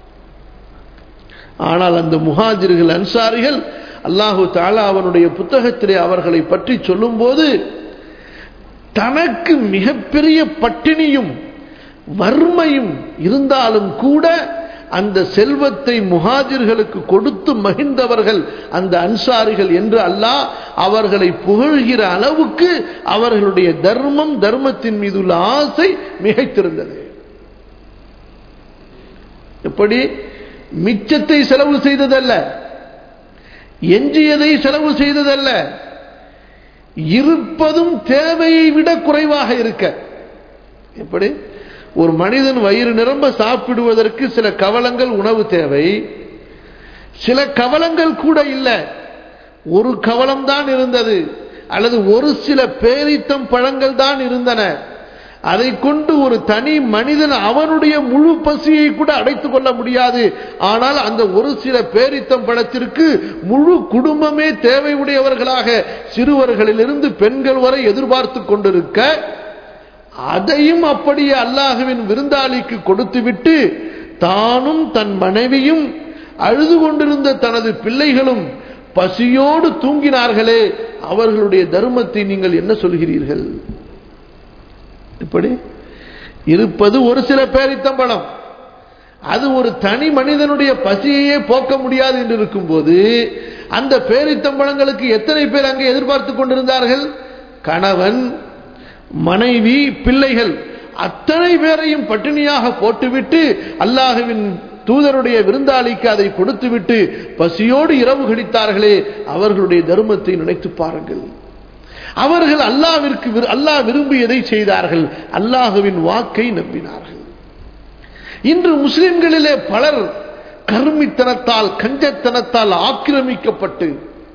ஆனால் அந்த முஹாஜிர்கள் அன்சாரிகள் அல்லாஹு தாலா அவனுடைய புத்தகத்திலே அவர்களை பற்றி சொல்லும்போது தனக்கு மிகப்பெரிய பட்டினியும் வறுமையும் இருந்தாலும் கூட அந்த செல்வத்தை முஹாஜிர்களுக்கு கொடுத்து மகிழ்ந்தவர்கள் அந்த அன்சாரிகள் என்று அல்லாஹ் அவர்களை புகழ்கிற அளவுக்கு அவர்களுடைய தர்மம் தர்மத்தின் மீது உள்ள ஆசை மிகைத்திருந்தது எப்படி மிச்சத்தை செலவு செய்ததல்ல எஞ்சியதை செலவு செய்ததல்ல இருப்பதும் தேவையை விட குறைவாக இருக்க எப்படி ஒரு மனிதன் வயிறு நிரம்ப சாப்பிடுவதற்கு சில கவலங்கள் உணவு தேவை சில கவலங்கள் கூட இல்லை ஒரு கவலம் தான் இருந்தது அல்லது ஒரு சில பேரித்தம் பழங்கள் தான் இருந்தன அதை கொண்டு ஒரு தனி மனிதன் அவனுடைய முழு பசியை கூட அடைத்துக் கொள்ள முடியாது ஆனால் அந்த ஒரு சில பேரித்தம் பழத்திற்கு முழு குடும்பமே தேவை உடையவர்களாக சிறுவர்களிலிருந்து பெண்கள் வரை எதிர்பார்த்து கொண்டிருக்க அதையும் அப்படியே அல்லாஹுவின் விருந்தாளிக்கு கொடுத்துவிட்டு தானும் தன் மனைவியும் அழுது கொண்டிருந்த தனது பிள்ளைகளும் பசியோடு தூங்கினார்களே அவர்களுடைய தர்மத்தை நீங்கள் என்ன சொல்கிறீர்கள் இப்படி இருப்பது ஒரு சில பேரித்தம்பளம் அது ஒரு தனி மனிதனுடைய பசியையே போக்க முடியாது என்று இருக்கும்போது அந்த பேரித்தம்பளங்களுக்கு எத்தனை பேர் அங்கே எதிர்பார்த்து கொண்டிருந்தார்கள் கணவன் மனைவி பிள்ளைகள் அத்தனை பேரையும் பட்டினியாக போட்டுவிட்டு அல்லாஹுவின் தூதருடைய விருந்தாளிக்கு அதை கொடுத்துவிட்டு பசியோடு இரவு கழித்தார்களே அவர்களுடைய தர்மத்தை நினைத்து பாருங்கள் அவர்கள் அல்லாவிற்கு அல்லாஹ் விரும்பியதை செய்தார்கள் அல்லாஹுவின் வாக்கை நம்பினார்கள் இன்று முஸ்லிம்களிலே பலர் கருமித்தனத்தால் கஞ்சத்தனத்தால் ஆக்கிரமிக்கப்பட்டு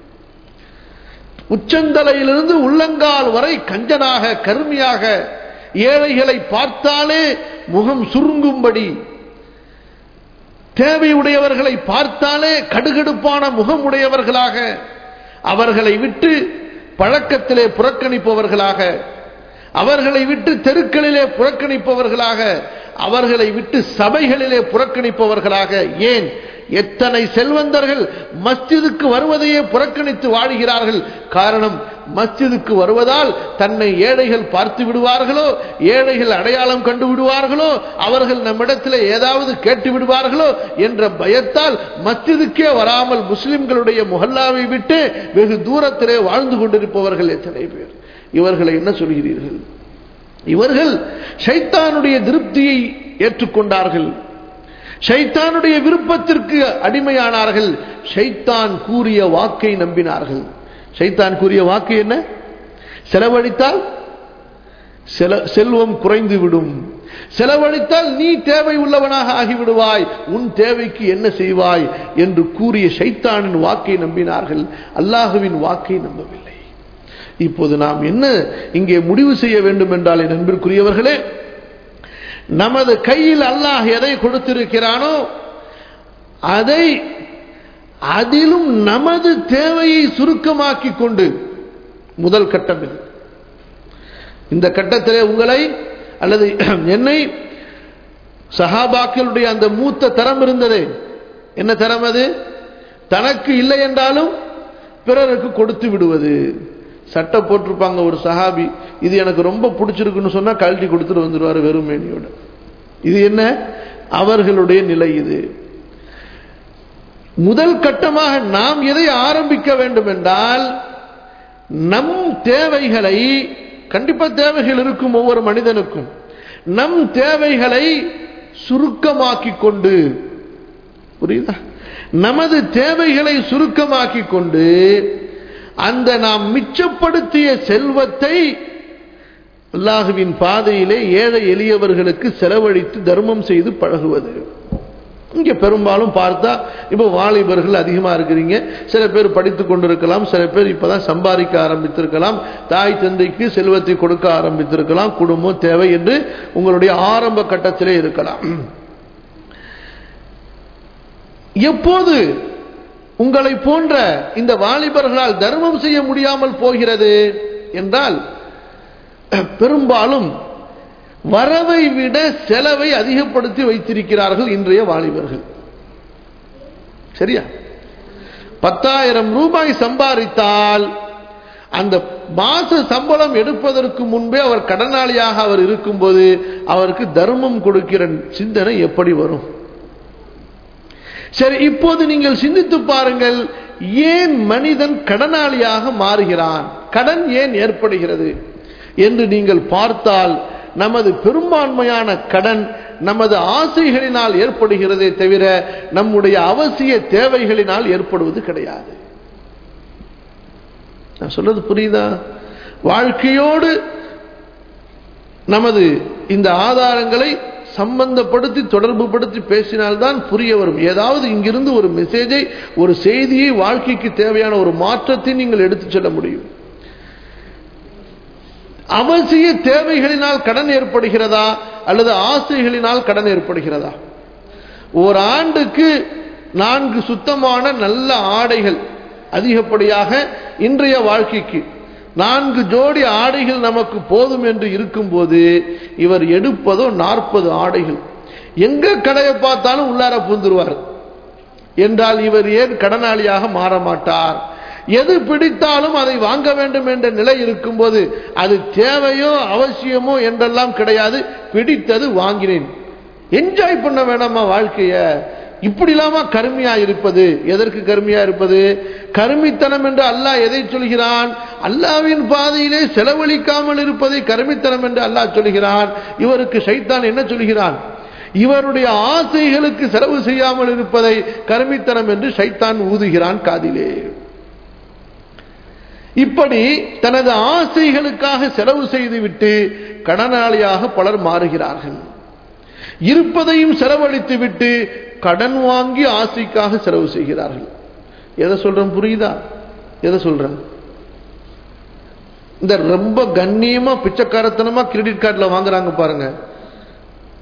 உச்சந்தலையிலிருந்து உள்ளங்கால் வரை கஞ்சனாக கருமையாக ஏழைகளை பார்த்தாலே முகம் சுருங்கும்படி தேவையுடையவர்களை பார்த்தாலே கடுகடுப்பான முகம் உடையவர்களாக அவர்களை விட்டு பழக்கத்திலே புறக்கணிப்பவர்களாக அவர்களை விட்டு தெருக்களிலே புறக்கணிப்பவர்களாக அவர்களை விட்டு சபைகளிலே புறக்கணிப்பவர்களாக ஏன் எத்தனை செல்வந்தர்கள் மஸ்ஜிதுக்கு வருவதையே புறக்கணித்து வாழுகிறார்கள் காரணம் மஸ்ஜிதுக்கு வருவதால் தன்னை ஏழைகள் பார்த்து விடுவார்களோ ஏழைகள் அடையாளம் கண்டு விடுவார்களோ அவர்கள் நம்மிடத்தில் ஏதாவது கேட்டு விடுவார்களோ என்ற பயத்தால் மஸ்ஜிதுக்கே வராமல் முஸ்லிம்களுடைய முஹல்லாவை விட்டு வெகு தூரத்திலே வாழ்ந்து கொண்டிருப்பவர்கள் எத்தனை பேர் இவர்களை என்ன சொல்கிறீர்கள் இவர்கள் ஷைத்தானுடைய திருப்தியை ஏற்றுக்கொண்டார்கள் ஷைத்தானுடைய விருப்பத்திற்கு அடிமையானார்கள் ஷைத்தான் கூறிய வாக்கை நம்பினார்கள் ஷைத்தான் கூறிய வாக்கு என்ன செலவழித்தால் செல்வம் குறைந்து விடும் செலவழித்தால் நீ தேவை உள்ளவனாக ஆகிவிடுவாய் உன் தேவைக்கு என்ன செய்வாய் என்று கூறிய ஷைத்தானின் வாக்கை நம்பினார்கள் அல்லாஹுவின் வாக்கை நம்பவில்லை இப்போது நாம் என்ன இங்கே முடிவு செய்ய வேண்டும் என்றால் என் அன்பிற்குரியவர்களே நமது கையில் அல்லாஹ் எதை கொடுத்திருக்கிறானோ அதை அதிலும் நமது தேவையை சுருக்கமாக்கி கொண்டு முதல் கட்டம் இது இந்த கட்டத்திலே உங்களை அல்லது என்னை சஹாபாக்களுடைய அந்த மூத்த தரம் இருந்ததே என்ன தரம் அது தனக்கு இல்லை என்றாலும் பிறருக்கு கொடுத்து விடுவது சட்டை போட்டிருப்பாங்க ஒரு சஹாபி இது எனக்கு ரொம்ப பிடிச்சிருக்குன்னு சொன்னா கழட்டி கொடுத்துட்டு வந்துடுவாரு வெறும் மேனியோட இது என்ன அவர்களுடைய நிலை இது முதல் கட்டமாக நாம் எதை ஆரம்பிக்க வேண்டும் என்றால் நம் தேவைகளை கண்டிப்பா தேவைகள் இருக்கும் ஒவ்வொரு மனிதனுக்கும் நம் தேவைகளை சுருக்கமாக்கி கொண்டு புரியுதா நமது தேவைகளை சுருக்கமாக்கி கொண்டு அந்த நாம் மிச்சப்படுத்திய செல்வத்தை அல்லாஹுவின் பாதையிலே ஏழை எளியவர்களுக்கு செலவழித்து தர்மம் செய்து பழகுவது இங்க பெரும்பாலும் பார்த்தா இப்போ வாலிபர்கள் அதிகமா இருக்கிறீங்க சில பேர் படித்துக் கொண்டிருக்கலாம் சில பேர் இப்பதான் சம்பாதிக்க ஆரம்பித்திருக்கலாம் தாய் தந்தைக்கு செல்வத்தை கொடுக்க ஆரம்பித்திருக்கலாம் குடும்பம் தேவை என்று உங்களுடைய ஆரம்ப கட்டத்திலே இருக்கலாம் எப்போது உங்களை போன்ற இந்த வாலிபர்களால் தர்மம் செய்ய முடியாமல் போகிறது என்றால் பெரும்பாலும் வரவை விட செலவை அதிகப்படுத்தி வைத்திருக்கிறார்கள் இன்றைய வாலிபர்கள் சரியா பத்தாயிரம் ரூபாய் சம்பாதித்தால் அந்த மாச சம்பளம் எடுப்பதற்கு முன்பே அவர் கடனாளியாக அவர் இருக்கும்போது அவருக்கு தர்மம் கொடுக்கிற சிந்தனை எப்படி வரும் சரி இப்போது நீங்கள் சிந்தித்து பாருங்கள் ஏன் மனிதன் கடனாளியாக மாறுகிறான் கடன் ஏன் ஏற்படுகிறது என்று நீங்கள் பார்த்தால் நமது பெரும்பான்மையான கடன் நமது ஆசைகளினால் ஏற்படுகிறதே தவிர நம்முடைய அவசிய தேவைகளினால் ஏற்படுவது கிடையாது நான் சொல்றது புரியுதா வாழ்க்கையோடு நமது இந்த ஆதாரங்களை சம்பந்தப்படுத்தி தொடர்பு படுத்தி பேசினால்தான் புரிய வரும் ஏதாவது இங்கிருந்து ஒரு மெசேஜை ஒரு செய்தியை வாழ்க்கைக்கு தேவையான ஒரு மாற்றத்தை நீங்கள் எடுத்துச் செல்ல முடியும் அவசிய தேவைகளினால் கடன் ஏற்படுகிறதா அல்லது ஆசைகளினால் கடன் ஏற்படுகிறதா ஒரு ஆண்டுக்கு நான்கு சுத்தமான நல்ல ஆடைகள் அதிகப்படியாக இன்றைய வாழ்க்கைக்கு நான்கு ஜோடி ஆடைகள் நமக்கு போதும் என்று இருக்கும்போது இவர் எடுப்பதோ நாற்பது ஆடைகள் எங்க கடையை பார்த்தாலும் உள்ளார பூந்துருவார் என்றால் இவர் ஏன் கடனாளியாக மாற மாட்டார் எது பிடித்தாலும் அதை வாங்க வேண்டும் என்ற நிலை இருக்கும்போது அது தேவையோ அவசியமோ என்றெல்லாம் கிடையாது பிடித்தது வாங்கினேன் என்ஜாய் பண்ண வேணாமா வாழ்க்கைய இப்படி இல்லாம கருமையா இருப்பது எதற்கு கருமையா இருப்பது கருமித்தனம் என்று அல்லாஹ் எதை சொல்கிறான் அல்லாவின் பாதையிலே செலவழிக்காமல் இருப்பதை கருமித்தனம் என்று அல்லாஹ் சொல்கிறான் இவருக்கு சைத்தான் என்ன சொல்கிறான் இவருடைய ஆசைகளுக்கு செலவு செய்யாமல் இருப்பதை கருமித்தனம் என்று சைத்தான் ஊதுகிறான் காதிலே இப்படி தனது ஆசைகளுக்காக செலவு செய்துவிட்டு கடனாளியாக பலர் மாறுகிறார்கள் இருப்பதையும் செலவழித்து விட்டு கடன் வாங்கி ஆசைக்காக செலவு செய்கிறார்கள் எதை சொல்றேன் புரியுதா எதை சொல்றேன் இந்த ரொம்ப கண்ணியமா பிச்சைக்காரத்தனமா கிரெடிட் கார்டுல வாங்குறாங்க பாருங்க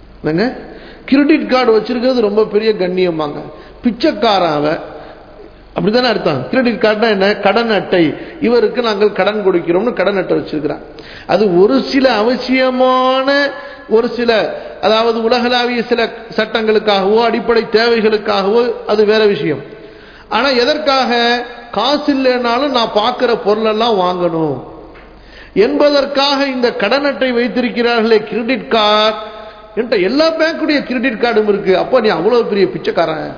கிரெடிட் கார்டு வச்சிருக்கிறது ரொம்ப பெரிய கண்ணியமாங்க பிச்சைக்காரன் அவன் அப்படித்தானே அர்த்தம் கிரெடிட் கார்டுனா என்ன கடன் அட்டை இவருக்கு நாங்கள் கடன் கொடுக்கிறோம்னு கடன் அட்டை வச்சிருக்கிறான் அது ஒரு சில அவசியமான ஒரு சில அதாவது உலகளாவிய சில சட்டங்களுக்காகவோ அடிப்படை தேவைகளுக்காகவோ அது வேற விஷயம் ஆனா எதற்காக காசு இல்லைனாலும் நான் பார்க்கிற பொருளெல்லாம் வாங்கணும் என்பதற்காக இந்த கடன் அட்டை வைத்திருக்கிறார்களே கிரெடிட் கார்டு என்கிட்ட எல்லா பேங்குடைய கிரெடிட் கார்டும் இருக்கு அப்ப நீ அவ்வளவு பெரிய பிச்சைக்காரன்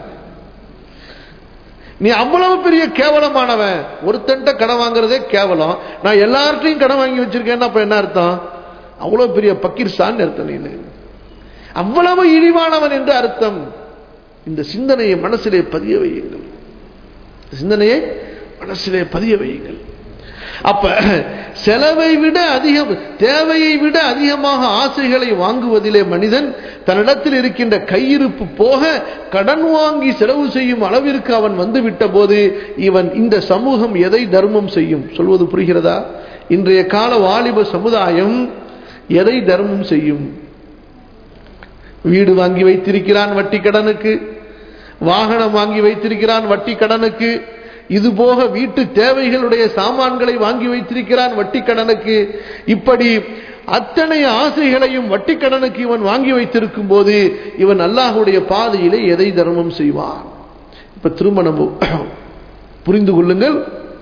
நீ அவ்வளவு பெரிய கேவலமானவன் ஒருத்தன்ட்ட கடன் வாங்குறதே கேவலம் நான் எல்லார்ட்டையும் கடன் வாங்கி வச்சிருக்கேன்னா அப்ப என்ன அர்த்தம் அவ்வளவு பெரிய பக்கீர்சான் அர்த்தம் நீ அவ்வளவு இழிவானவன் என்று அர்த்தம் இந்த சிந்தனையை மனசிலே பதிய வையுங்கள் சிந்தனையை மனசிலே பதிய வையுங்கள் அப்ப செலவை விட அதிகம் தேவையை விட அதிகமாக ஆசைகளை வாங்குவதிலே மனிதன் தன்னிடத்தில் இருக்கின்ற கையிருப்பு போக கடன் வாங்கி செலவு செய்யும் அளவிற்கு அவன் வந்து விட்ட போது இவன் இந்த சமூகம் எதை தர்மம் செய்யும் சொல்வது புரிகிறதா இன்றைய கால வாலிப சமுதாயம் எதை தர்மம் செய்யும் வீடு வாங்கி வைத்திருக்கிறான் வட்டி கடனுக்கு வாகனம் வாங்கி வைத்திருக்கிறான் வட்டி கடனுக்கு இது போக வீட்டு தேவைகளுடைய சாமான்களை வாங்கி வைத்திருக்கிறான் வட்டி கடனுக்கு இப்படி அத்தனை ஆசைகளையும் வட்டி கடனுக்கு இவன் வாங்கி வைத்திருக்கும் போது இவன் அல்லாஹுடைய பாதையிலே எதை தர்மம் செய்வான் இப்ப திருமணம் புரிந்து கொள்ளுங்கள்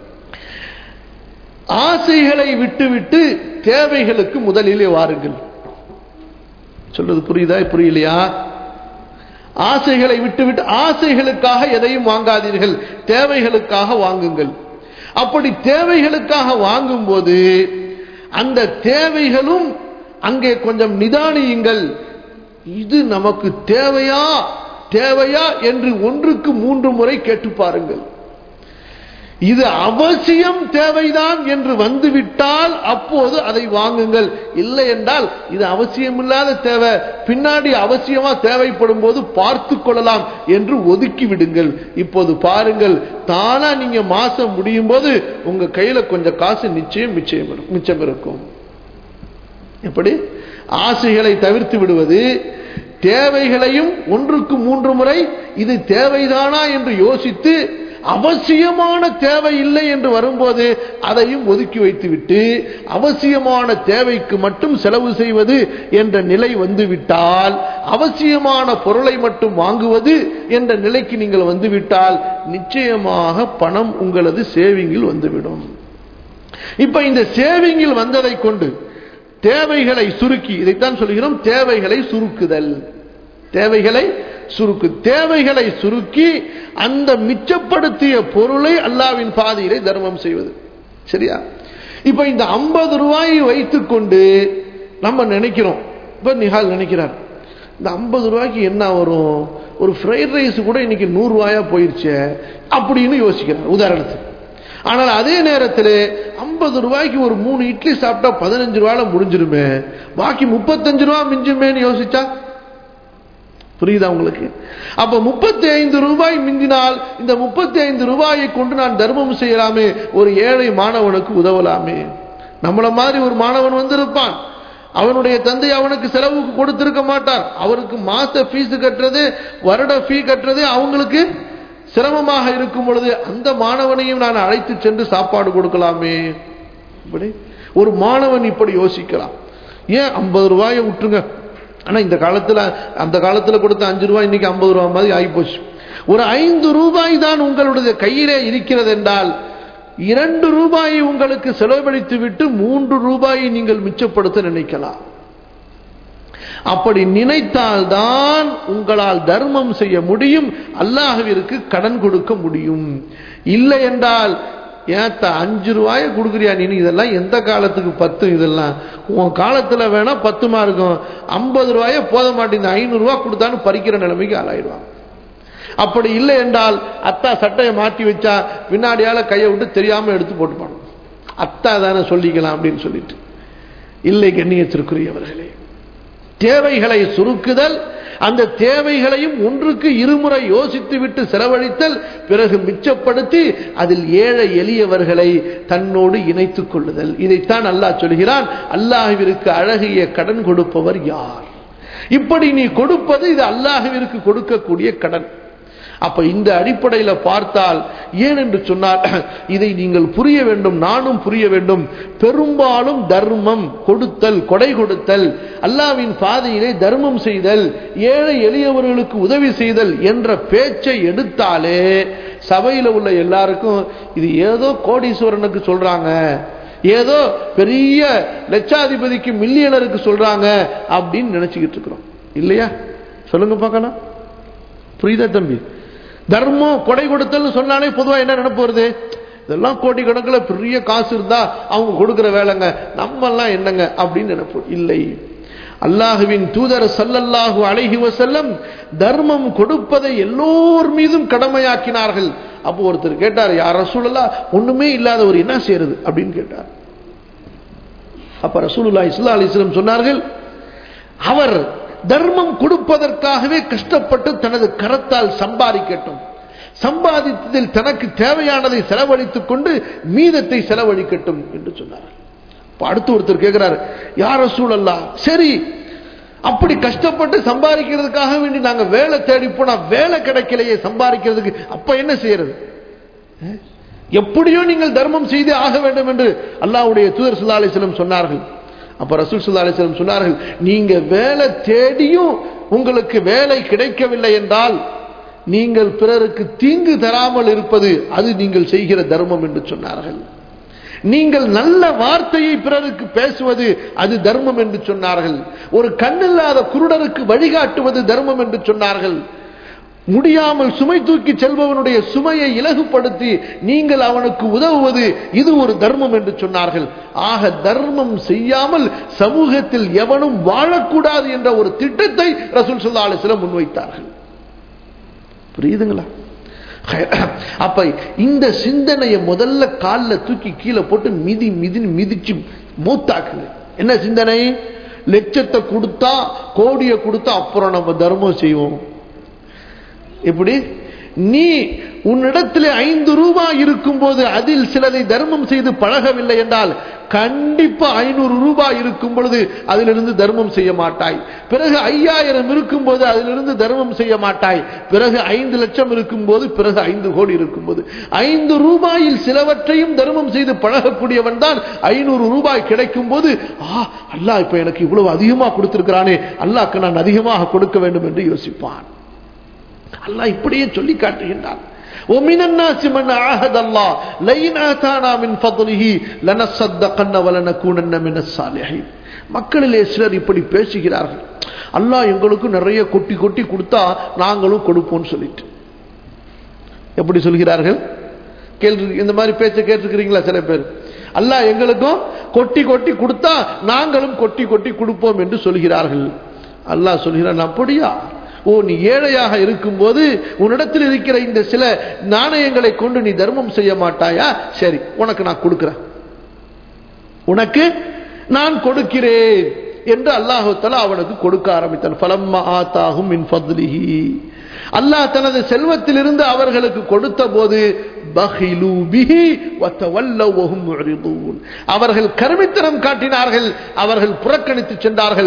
ஆசைகளை விட்டுவிட்டு தேவைகளுக்கு முதலிலே வாருங்கள் சொல்றது புரியுதா புரியலையா ஆசைகளை விட்டுவிட்டு ஆசைகளுக்காக எதையும் வாங்காதீர்கள் தேவைகளுக்காக வாங்குங்கள் அப்படி தேவைகளுக்காக வாங்கும் போது அந்த தேவைகளும் அங்கே கொஞ்சம் நிதானியுங்கள் இது நமக்கு தேவையா தேவையா என்று ஒன்றுக்கு மூன்று முறை கேட்டு பாருங்கள் இது அவசியம் தேவைதான் என்று வந்துவிட்டால் அப்போது அதை வாங்குங்கள் இல்லை என்றால் இது அவசியமில்லாத தேவை பின்னாடி அவசியமா தேவைப்படும் போது பார்த்து கொள்ளலாம் என்று ஒதுக்கி விடுங்கள் இப்போது பாருங்கள் தானா நீங்க மாசம் முடியும் போது உங்க கையில கொஞ்சம் காசு நிச்சயம் மிச்சம் மிச்சம் இருக்கும் எப்படி ஆசைகளை தவிர்த்து விடுவது தேவைகளையும் ஒன்றுக்கு மூன்று முறை இது தேவைதானா என்று யோசித்து அவசியமான தேவை இல்லை என்று வரும்போது அதையும் ஒதுக்கி வைத்துவிட்டு அவசியமான தேவைக்கு மட்டும் செலவு செய்வது என்ற நிலை வந்துவிட்டால் அவசியமான பொருளை மட்டும் வாங்குவது என்ற நிலைக்கு நீங்கள் வந்துவிட்டால் நிச்சயமாக பணம் உங்களது சேவிங்கில் வந்துவிடும் இப்ப இந்த சேவிங்கில் வந்ததை கொண்டு தேவைகளை சுருக்கி இதைத்தான் சொல்கிறோம் தேவைகளை சுருக்குதல் தேவைகளை சுருக்கு தேவைகளை சுருக்கி அந்த மிச்சப்படுத்திய பொருளை அல்லாவின் பாதையிலே தர்மம் செய்வது சரியா இப்ப இந்த ஐம்பது ரூபாயை வைத்துக்கொண்டு நம்ம நினைக்கிறோம் இப்ப நிகால் நினைக்கிறார் இந்த ஐம்பது ரூபாய்க்கு என்ன வரும் ஒரு ஃப்ரைட் ரைஸ் கூட இன்னைக்கு நூறு ரூபாயா போயிருச்சு அப்படின்னு யோசிக்கிறார் உதாரணத்துக்கு ஆனால் அதே நேரத்தில் ஐம்பது ரூபாய்க்கு ஒரு மூணு இட்லி சாப்பிட்டா பதினஞ்சு ரூபாயில முடிஞ்சிருமே பாக்கி முப்பத்தஞ்சு ரூபா மிஞ்சுமேன்னு யோசிச்சா புரியுதா உங்களுக்கு அப்ப முப்பத்தி ஐந்து ரூபாய் மிஞ்சினால் இந்த முப்பத்தி ஐந்து ரூபாயை கொண்டு நான் தர்மம் செய்யலாமே ஒரு ஏழை மாணவனுக்கு உதவலாமே நம்மள மாதிரி ஒரு மாணவன் வந்திருப்பான் அவனுடைய தந்தை அவனுக்கு செலவுக்கு கொடுத்திருக்க மாட்டார் அவருக்கு மாச ஃபீஸ் கட்டுறது வருட ஃபீ கட்டுறது அவங்களுக்கு சிரமமாக இருக்கும் பொழுது அந்த மாணவனையும் நான் அழைத்து சென்று சாப்பாடு கொடுக்கலாமே இப்படி ஒரு மாணவன் இப்படி யோசிக்கலாம் ஏன் ஐம்பது ரூபாயை விட்டுருங்க ஆனா இந்த காலத்துல அந்த காலத்துல கொடுத்த அஞ்சு ரூபாய் இன்னைக்கு ஐம்பது ரூபாய் மாதிரி ஆகிப்போச்சு ஒரு ஐந்து ரூபாய் தான் உங்களுடைய கையிலே இருக்கிறது என்றால் இரண்டு ரூபாயை உங்களுக்கு செலவழித்து விட்டு மூன்று ரூபாயை நீங்கள் மிச்சப்படுத்த நினைக்கலாம் அப்படி நினைத்தால்தான் உங்களால் தர்மம் செய்ய முடியும் அல்லாஹவிற்கு கடன் கொடுக்க முடியும் இல்லை என்றால் ஏத்த அஞ்சு ரூபாய கொடுக்குறியா நீ இதெல்லாம் எந்த காலத்துக்கு பத்து இதெல்லாம் உன் காலத்துல வேணா பத்துமா இருக்கும் ஐம்பது ரூபாய போத மாட்டேங்குது ஐநூறு ரூபாய் கொடுத்தான்னு பறிக்கிற நிலைமைக்கு ஆளாயிடுவாங்க அப்படி இல்லை என்றால் அத்தா சட்டையை மாற்றி வச்சா பின்னாடியால கையை விட்டு தெரியாம எடுத்து போட்டுப்பாங்க அத்தா தானே சொல்லிக்கலாம் அப்படின்னு சொல்லிட்டு இல்லை கண்ணியத்திற்குரியவர்களே தேவைகளை சுருக்குதல் அந்த தேவைகளையும் ஒன்றுக்கு இருமுறை யோசித்து விட்டு செலவழித்தல் பிறகு மிச்சப்படுத்தி அதில் ஏழை எளியவர்களை தன்னோடு இணைத்துக் கொள்ளுதல் இதைத்தான் அல்லாஹ் சொல்கிறான் அல்லாஹுவிற்கு அழகிய கடன் கொடுப்பவர் யார் இப்படி நீ கொடுப்பது இது அல்லாஹுவிற்கு கொடுக்கக்கூடிய கடன் அப்ப இந்த அடிப்படையில் பார்த்தால் ஏன் என்று சொன்னால் இதை நீங்கள் புரிய வேண்டும் நானும் புரிய வேண்டும் பெரும்பாலும் தர்மம் கொடுத்தல் கொடை கொடுத்தல் அல்லாவின் பாதையிலே தர்மம் செய்தல் ஏழை எளியவர்களுக்கு உதவி செய்தல் என்ற பேச்சை எடுத்தாலே சபையில் உள்ள எல்லாருக்கும் இது ஏதோ கோடீஸ்வரனுக்கு சொல்றாங்க ஏதோ பெரிய லட்சாதிபதிக்கு மில்லியனருக்கு சொல்றாங்க அப்படின்னு நினைச்சுக்கிட்டு இருக்கிறோம் இல்லையா சொல்லுங்க பார்க்கலாம் புரியுதா தம்பி தர்மம் கொடை கொடுத்தல் சொன்னாலே பொதுவா என்ன நினைப்பு வருது இதெல்லாம் கோடி கணக்கில் பெரிய காசு இருந்தா அவங்க கொடுக்கிற வேலைங்க நம்ம எல்லாம் என்னங்க அப்படின்னு நினைப்பு இல்லை அல்லாஹுவின் தூதர் சல்லல்லாஹு அலைஹி வசல்லம் தர்மம் கொடுப்பதை எல்லோர் மீதும் கடமையாக்கினார்கள் அப்போ ஒருத்தர் கேட்டார் யார் ரசூலல்லா ஒண்ணுமே இல்லாதவர் என்ன செய்யறது அப்படின்னு கேட்டார் அப்ப ரசூலுல்லா இஸ்லா அலிஸ்லம் சொன்னார்கள் அவர் தர்மம் கொடுப்பதற்காகவே கஷ்டப்பட்டு தனது கரத்தால் சம்பாதிக்கட்டும் சம்பாதித்ததில் தனக்கு தேவையானதை செலவழித்துக் கொண்டு மீதத்தை செலவழிக்கட்டும் என்று சொன்னார்கள் அடுத்து ஒருத்தர் கேட்கிறார் யார சூழல்லா சரி அப்படி கஷ்டப்பட்டு சம்பாதிக்கிறதுக்காக வேண்டி நாங்க வேலை தேடி போனா வேலை கிடைக்கலையே சம்பாதிக்கிறதுக்கு அப்ப என்ன செய்யறது எப்படியோ நீங்கள் தர்மம் செய்து ஆக வேண்டும் என்று அல்லாவுடைய தூதர் சுல்லா அலிஸ்லம் சொன்னார்கள் அப்ப ரசூல் சுல்லா அலிஸ்லம் சொன்னார்கள் நீங்க வேலை தேடியும் உங்களுக்கு வேலை கிடைக்கவில்லை என்றால் நீங்கள் பிறருக்கு தீங்கு தராமல் இருப்பது அது நீங்கள் செய்கிற தர்மம் என்று சொன்னார்கள் நீங்கள் நல்ல வார்த்தையை பிறருக்கு பேசுவது அது தர்மம் என்று சொன்னார்கள் ஒரு கண்ணில்லாத குருடருக்கு வழிகாட்டுவது தர்மம் என்று சொன்னார்கள் முடியாமல் சுமை தூக்கி செல்பவனுடைய சுமையை இலகுபடுத்தி நீங்கள் அவனுக்கு உதவுவது இது ஒரு தர்மம் என்று சொன்னார்கள் ஆக தர்மம் செய்யாமல் சமூகத்தில் எவனும் வாழக்கூடாது என்ற ஒரு திட்டத்தை ரசூல் சொல்லா அலிஸ்லம் முன்வைத்தார்கள் புரியுதுங்களா அப்ப இந்த சிந்தனையை முதல்ல காலில் தூக்கி கீழே போட்டு மிதி மிதி மிதிச்சு மூத்தாக்குது என்ன சிந்தனை லட்சத்தை கொடுத்தா கோடியை கொடுத்தா அப்புறம் நம்ம தர்மம் செய்வோம் எப்படி நீ உன்னிடத்தில் ஐந்து ரூபாய் இருக்கும் போது அதில் சிலதை தர்மம் செய்து பழகவில்லை என்றால் கண்டிப்பா ஐநூறு ரூபாய் இருக்கும் பொழுது அதிலிருந்து தர்மம் செய்ய மாட்டாய் பிறகு ஐயாயிரம் இருக்கும் போது அதிலிருந்து தர்மம் செய்ய மாட்டாய் பிறகு ஐந்து லட்சம் இருக்கும் போது பிறகு ஐந்து கோடி இருக்கும் போது ஐந்து ரூபாயில் சிலவற்றையும் தர்மம் செய்து பழகக்கூடியவன் தான் ஐநூறு ரூபாய் கிடைக்கும் போது ஆ அல்லா இப்ப எனக்கு இவ்வளவு அதிகமா கொடுத்திருக்கிறானே அல்லாக்கு நான் அதிகமாக கொடுக்க வேண்டும் என்று யோசிப்பான் அல்லாஹ் இப்படியே சொல்லி காட்டுகின்றான் ومن الناس من عاهد الله لئن آتانا من فضله لنصدقن ولنكونن من الصالحين மக்களிலே சிலர் இப்படி பேசுகிறார்கள் அல்லாஹ் எங்களுக்கு நிறைய கொட்டி கொட்டி கொடுத்தா நாங்களும் கொடுப்போம்னு சொல்லிட்டு எப்படி சொல்கிறார்கள் கேள்வி இந்த மாதிரி பேச்ச கேட்டிருக்கிறீங்களா சில பேர் அல்லாஹ் எங்களுக்கும் கொட்டி கொட்டி கொடுத்தா நாங்களும் கொட்டி கொட்டி கொடுப்போம் என்று சொல்கிறார்கள் அல்லாஹ் சொல்கிறான் அப்படியா ஓ நீ ஏழையாக இருக்கும்போது உன்னிடத்தில் இருக்கிற இந்த சில நாணயங்களை கொண்டு நீ தர்மம் செய்ய மாட்டாயா சரி உனக்கு நான் கொடுக்கிறேன் உனக்கு நான் கொடுக்கிறேன் என்று அல்லாஹால அவனுக்கு கொடுக்க ஆரம்பித்தான் பலம்மா ஆத்தாகும் மின் ஃபத்லிஹி அல்லாஹ் தனது செல்வத்திலிருந்து அவர்களுக்கு கொடுத்த போது அவர்கள் கருமித்தனம் காட்டினார்கள் அவர்கள் புறக்கணித்து சென்றார்கள்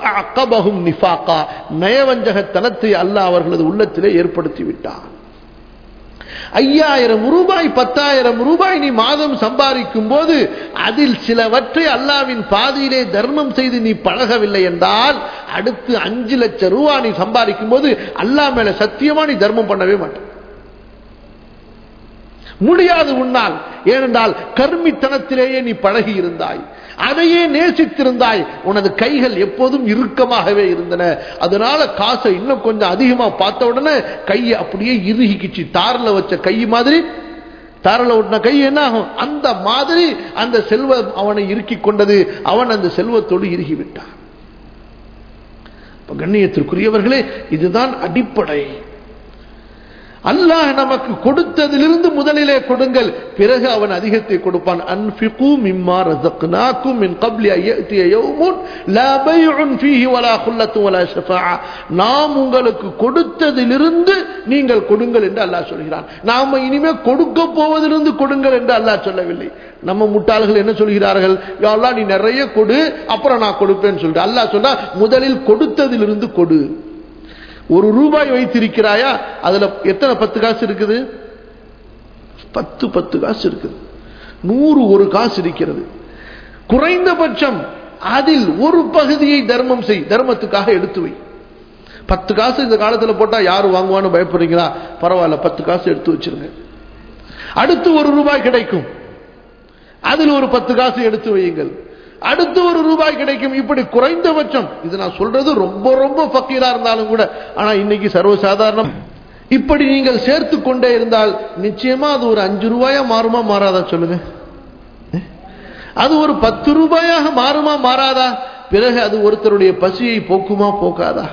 நயவஞ்சகத்தனத்தை அல்லாஹ் அவர்களது உள்ளத்திலே ஏற்படுத்தி விட்டான் ஐயாயிரம் ரூபாய் பத்தாயிரம் ரூபாய் நீ மாதம் சம்பாதிக்கும் போது அதில் சிலவற்றை அல்லாவின் பாதையிலே தர்மம் செய்து நீ பழகவில்லை என்றால் அடுத்து அஞ்சு லட்சம் ரூபாய் நீ சம்பாதிக்கும் போது அல்லா மேல சத்தியமா நீ தர்மம் பண்ணவே மாட்டேன் முடியாது உன்னால் ஏனென்றால் கர்மித்தனத்திலேயே நீ பழகி இருந்தாய் அதையே நேசித்திருந்தாய் உனது கைகள் எப்போதும் இறுக்கமாகவே இருந்தன அதனால காசை இன்னும் கொஞ்சம் அதிகமா பார்த்த உடனே கையை அப்படியே இறுகிக்கிச்சு தாரில் வச்ச கை மாதிரி தாரில் ஒட்டின கை என்ன ஆகும் அந்த மாதிரி அந்த செல்வம் அவனை இறுக்கி கொண்டது அவன் அந்த செல்வத்தோடு இறுகி விட்டான் கண்ணியத்திற்குரியவர்களே இதுதான் அடிப்படை அல்லாஹ் நமக்கு கொடுத்ததிலிருந்து முதலிலே கொடுங்கள் பிறகு அவன் அதிகத்தை கொடுப்பான் அன்ஃபிகு மிம்மா ரஸக்னாக்கும் மின் قبل ان ياتي يوم لا بيع فيه ولا خلة ولا شفاعة நாம் உங்களுக்கு கொடுத்ததிலிருந்து நீங்கள் கொடுங்கள் என்று அல்லாஹ் சொல்கிறான் நாம இனிமே கொடுக்க போவதிலிருந்து கொடுங்கள் என்று அல்லாஹ் சொல்லவில்லை நம்ம முட்டாள்கள் என்ன சொல்கிறார்கள் அல்லாஹ் நீ நிறைய கொடு அப்புறம் நான் கொடுப்பேன்னு சொல்லிட்டு அல்லாஹ் சொன்னா முதலில் கொடுத்ததிலிருந்து கொடு ஒரு ரூபாய் வைத்திருக்கிறாயா அதுல எத்தனை பத்து காசு இருக்குது பத்து பத்து காசு இருக்குது நூறு ஒரு காசு இருக்கிறது குறைந்தபட்சம் அதில் ஒரு பகுதியை தர்மம் செய் தர்மத்துக்காக எடுத்து வை பத்து காசு இந்த காலத்துல போட்டா யாரு வாங்குவான்னு பயப்படுறீங்களா பரவாயில்ல பத்து காசு எடுத்து வச்சிருங்க அடுத்து ஒரு ரூபாய் கிடைக்கும் அதில் ஒரு பத்து காசு எடுத்து வையுங்கள் அடுத்து ஒரு ரூபாய் கிடைக்கும் இப்படி குறைந்தபட்சம் இது நான் சொல்றது ரொம்ப ரொம்ப ஃபக்கீரா இருந்தாலும் கூட ஆனா இன்னைக்கு சர்வசாதாரணம் இப்படி நீங்கள் சேர்த்து கொண்டே இருந்தால் நிச்சயமா அது ஒரு அஞ்சு ரூபாயா மாறுமா மாறாதா சொல்லுங்க அது ஒரு பத்து ரூபாயாக மாறுமா மாறாதா பிறகு அது ஒருத்தருடைய பசியை போக்குமா போக்காதா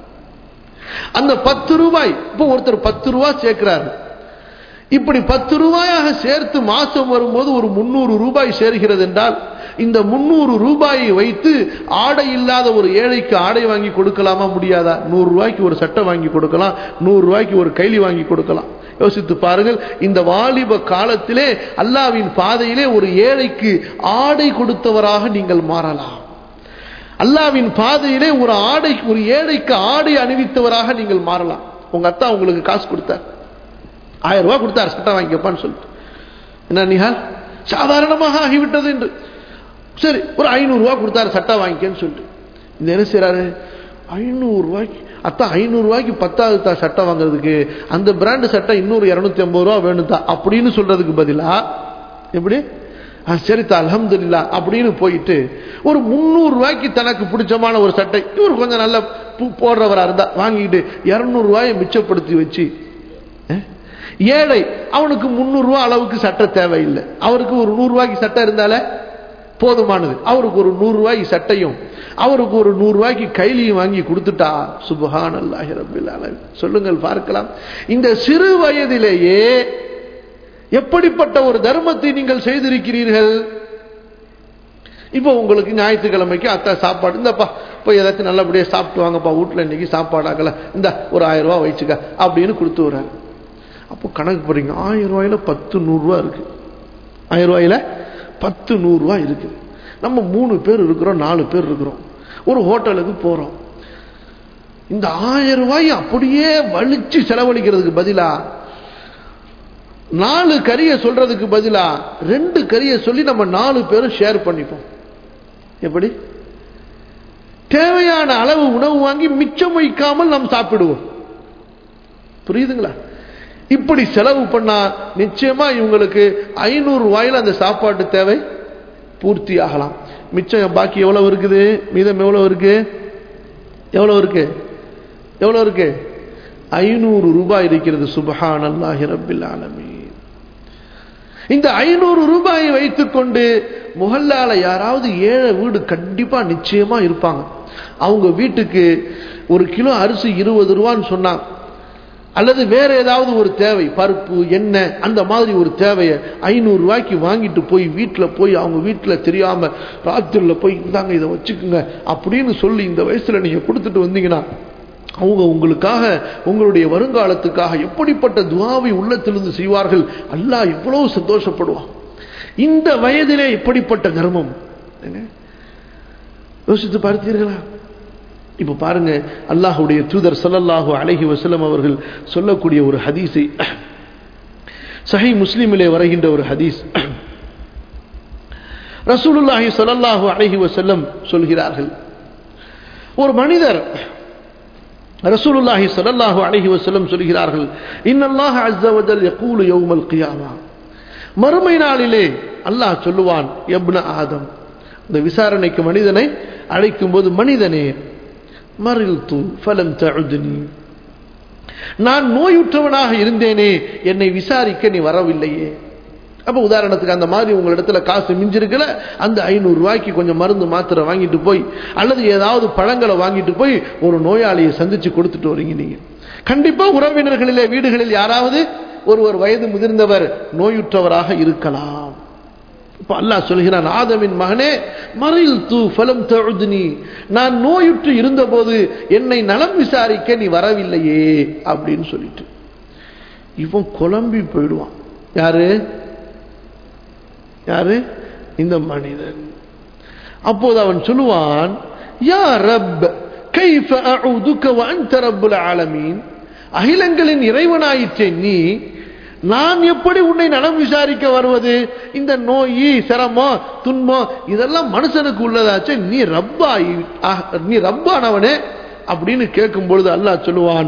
அந்த பத்து ரூபாய் இப்போ ஒருத்தர் பத்து ரூபாய் சேர்க்கிறாரு இப்படி பத்து ரூபாயாக சேர்த்து மாசம் வரும்போது ஒரு முன்னூறு ரூபாய் சேர்கிறது என்றால் இந்த முன்னூறு ரூபாயை வைத்து ஆடை இல்லாத ஒரு ஏழைக்கு ஆடை வாங்கி கொடுக்கலாமா முடியாதா நூறு ரூபாய்க்கு ஒரு சட்டை வாங்கி கொடுக்கலாம் நூறு ரூபாய்க்கு ஒரு கைலி வாங்கி கொடுக்கலாம் யோசித்து பாருங்கள் இந்த வாலிப காலத்திலே அல்லாவின் பாதையிலே ஒரு ஏழைக்கு ஆடை கொடுத்தவராக நீங்கள் மாறலாம் அல்லாவின் பாதையிலே ஒரு ஆடை ஒரு ஏழைக்கு ஆடை அணிவித்தவராக நீங்கள் மாறலாம் உங்க அத்தா உங்களுக்கு காசு கொடுத்தார் ஆயிரம் ரூபாய் கொடுத்தார் சட்டை வாங்கிக்கப்பான்னு சொல்லிட்டு என்ன நிஹால் சாதாரணமாக ஆகிவிட்டது என்று சரி ஒரு ஐநூறு ரூபாய் கொடுத்தாரு சட்டை வாங்கிக்கன்னு சொல்லிட்டு இந்த என்ன செய்யறாரு ஐநூறு ரூபாய்க்கு அத்தா ஐநூறு ரூபாய்க்கு பத்தாவது தா சட்டை வாங்குறதுக்கு அந்த பிராண்டு சட்டை இன்னொரு இருநூத்தி ஐம்பது ரூபா வேணுதா அப்படின்னு சொல்றதுக்கு பதிலா எப்படி சரித்தா அலமதுல்லா அப்படின்னு போயிட்டு ஒரு முந்நூறு ரூபாய்க்கு தனக்கு பிடிச்சமான ஒரு சட்டை இவர் கொஞ்சம் நல்ல போடுறவரா இருந்தா வாங்கிட்டு இருநூறு ரூபாயை மிச்சப்படுத்தி வச்சு ஏழை அவனுக்கு முந்நூறு ரூபாய் அளவுக்கு சட்டை தேவையில்லை அவருக்கு ஒரு நூறு ரூபாய்க்கு சட்டை இருந்தாலே போதுமானது அவருக்கு ஒரு நூறு ரூபாய்க்கு சட்டையும் அவருக்கு ஒரு நூறு ரூபாய்க்கு கைலியும் வாங்கி கொடுத்துட்டா சுபஹான் அல்லாஹி ரபில் சொல்லுங்கள் பார்க்கலாம் இந்த சிறு வயதிலேயே எப்படிப்பட்ட ஒரு தர்மத்தை நீங்கள் செய்திருக்கிறீர்கள் இப்போ உங்களுக்கு ஞாயிற்றுக்கிழமைக்கு அத்தை சாப்பாடு இந்தப்பா போய் ஏதாச்சும் நல்லபடியாக சாப்பிட்டு வாங்கப்பா வீட்டில் இன்னைக்கு சாப்பாடு ஆகல இந்த ஒரு ஆயிரம் ரூபா வச்சுக்க அப்படின்னு கொடுத்து வர்றாரு அப்போ கணக்கு போடுறீங்க ஆயிரம் ரூபாயில பத்து நூறுரூவா இருக்கு ஆயிரம் ரூபாயில பத்து நூறுரூவா இருக்கு நம்ம மூணு பேர் இருக்கிறோம் நாலு பேர் இருக்கிறோம் ஒரு ஹோட்டலுக்கு போறோம் இந்த ஆயிரம் ரூபாய் அப்படியே வலிச்சு செலவழிக்கிறதுக்கு பதிலா நாலு கறியை சொல்றதுக்கு பதிலா ரெண்டு கறியை சொல்லி நம்ம நாலு பேரும் ஷேர் பண்ணிப்போம் எப்படி தேவையான அளவு உணவு வாங்கி மிச்சம் வைக்காமல் நாம் சாப்பிடுவோம் புரியுதுங்களா இப்படி செலவு பண்ணா நிச்சயமா இவங்களுக்கு ஐநூறு ரூபாயில அந்த சாப்பாட்டு தேவை பூர்த்தி ஆகலாம் மிச்சம் பாக்கி எவ்வளவு இருக்குது மீதம் எவ்வளவு இருக்கு எவ்வளவு இருக்கு எவ்வளவு இருக்கு ஐநூறு ரூபாய் இருக்கிறது சுபஹான் அல்லாஹி ரபில் ஆலமீன் இந்த ஐநூறு ரூபாயை வைத்துக்கொண்டு முகல்லால யாராவது ஏழை வீடு கண்டிப்பா நிச்சயமா இருப்பாங்க அவங்க வீட்டுக்கு ஒரு கிலோ அரிசி இருபது ரூபான்னு சொன்னாங்க அல்லது வேற ஏதாவது ஒரு தேவை பருப்பு எண்ணெய் அந்த மாதிரி ஒரு தேவையை ஐநூறு ரூபாய்க்கு வாங்கிட்டு போய் வீட்டில் போய் அவங்க வீட்டில் தெரியாம ராத்திரியில் போய் இந்தாங்க இதை வச்சுக்கோங்க அப்படின்னு சொல்லி இந்த வயசுல நீங்க கொடுத்துட்டு வந்தீங்கன்னா அவங்க உங்களுக்காக உங்களுடைய வருங்காலத்துக்காக எப்படிப்பட்ட துவாவை உள்ளத்திலிருந்து செய்வார்கள் அல்லாஹ் இவ்வளவு சந்தோஷப்படுவான் இந்த வயதிலே இப்படிப்பட்ட கர்மம் யோசித்து பார்த்தீர்களா இப்ப பாருங்க அல்லாஹுடைய தூதர் சொல்லல்லாஹு அலஹி வசலம் அவர்கள் சொல்லக்கூடிய ஒரு ஹதீஸை சஹி முஸ்லிமிலே வருகின்ற ஒரு ஹதீஸ் ரசூலுல்லாஹி சொல்லல்லாஹு அலஹி வசல்லம் சொல்கிறார்கள் ஒரு மனிதர் ரசூலுல்லாஹி ஸல்லல்லாஹு அலைஹி வஸல்லம் சொல்கிறார்கள் இன்னல்லாஹ அஸ்ஸ வஜல் யகூலு யௌமல் கியாமா மறுமை நாளிலே அல்லாஹ் சொல்லுவான் யப்ன ஆதம் இந்த விசாரணைக்கு மனிதனை அழைக்கும் போது மனிதனே மறில்து ஃபலம் தஉதுனி நான் நோயுற்றவனாக இருந்தேனே என்னை விசாரிக்க நீ வரவில்லையே அப்ப உதாரணத்துக்கு அந்த மாதிரி உங்களிடத்துல காசு மிஞ்சிருக்கல அந்த ஐநூறு ரூபாய்க்கு கொஞ்சம் மருந்து மாத்திரை வாங்கிட்டு போய் அல்லது ஏதாவது பழங்களை வாங்கிட்டு போய் ஒரு நோயாளியை சந்திச்சு கொடுத்துட்டு வரீங்க நீங்க கண்டிப்பா உறவினர்களிலே வீடுகளில் யாராவது ஒருவர் வயது முதிர்ந்தவர் நோயுற்றவராக இருக்கலாம் இப்ப அல்லாஹ் சொல்கிறான் ஆதமின் மகனே மறையில் தூ ஃபலம் தழுதுனி நான் நோயுற்று இருந்தபோது என்னை நலம் விசாரிக்க நீ வரவில்லையே அப்படின்னு சொல்லிட்டு இவன் குழம்பி போயிடுவான் யாரு யாரு இந்த மனிதன் அப்போது அவன் சொல்லுவான் யா ரப் கைஃப அஊதுக வ அன்த ரப்புல் ஆலமீன் அகிலங்களின் இறைவனாயிற்றே நீ நான் எப்படி உன்னை நலம் விசாரிக்க வருவது இந்த நோய் சிரமம் துன்பம் இதெல்லாம் மனுஷனுக்கு உள்ளதாச்சே நீ ரப்பா நீ ரப்பானவனே அப்படின்னு கேட்கும் பொழுது அல்லாஹ் சொல்லுவான்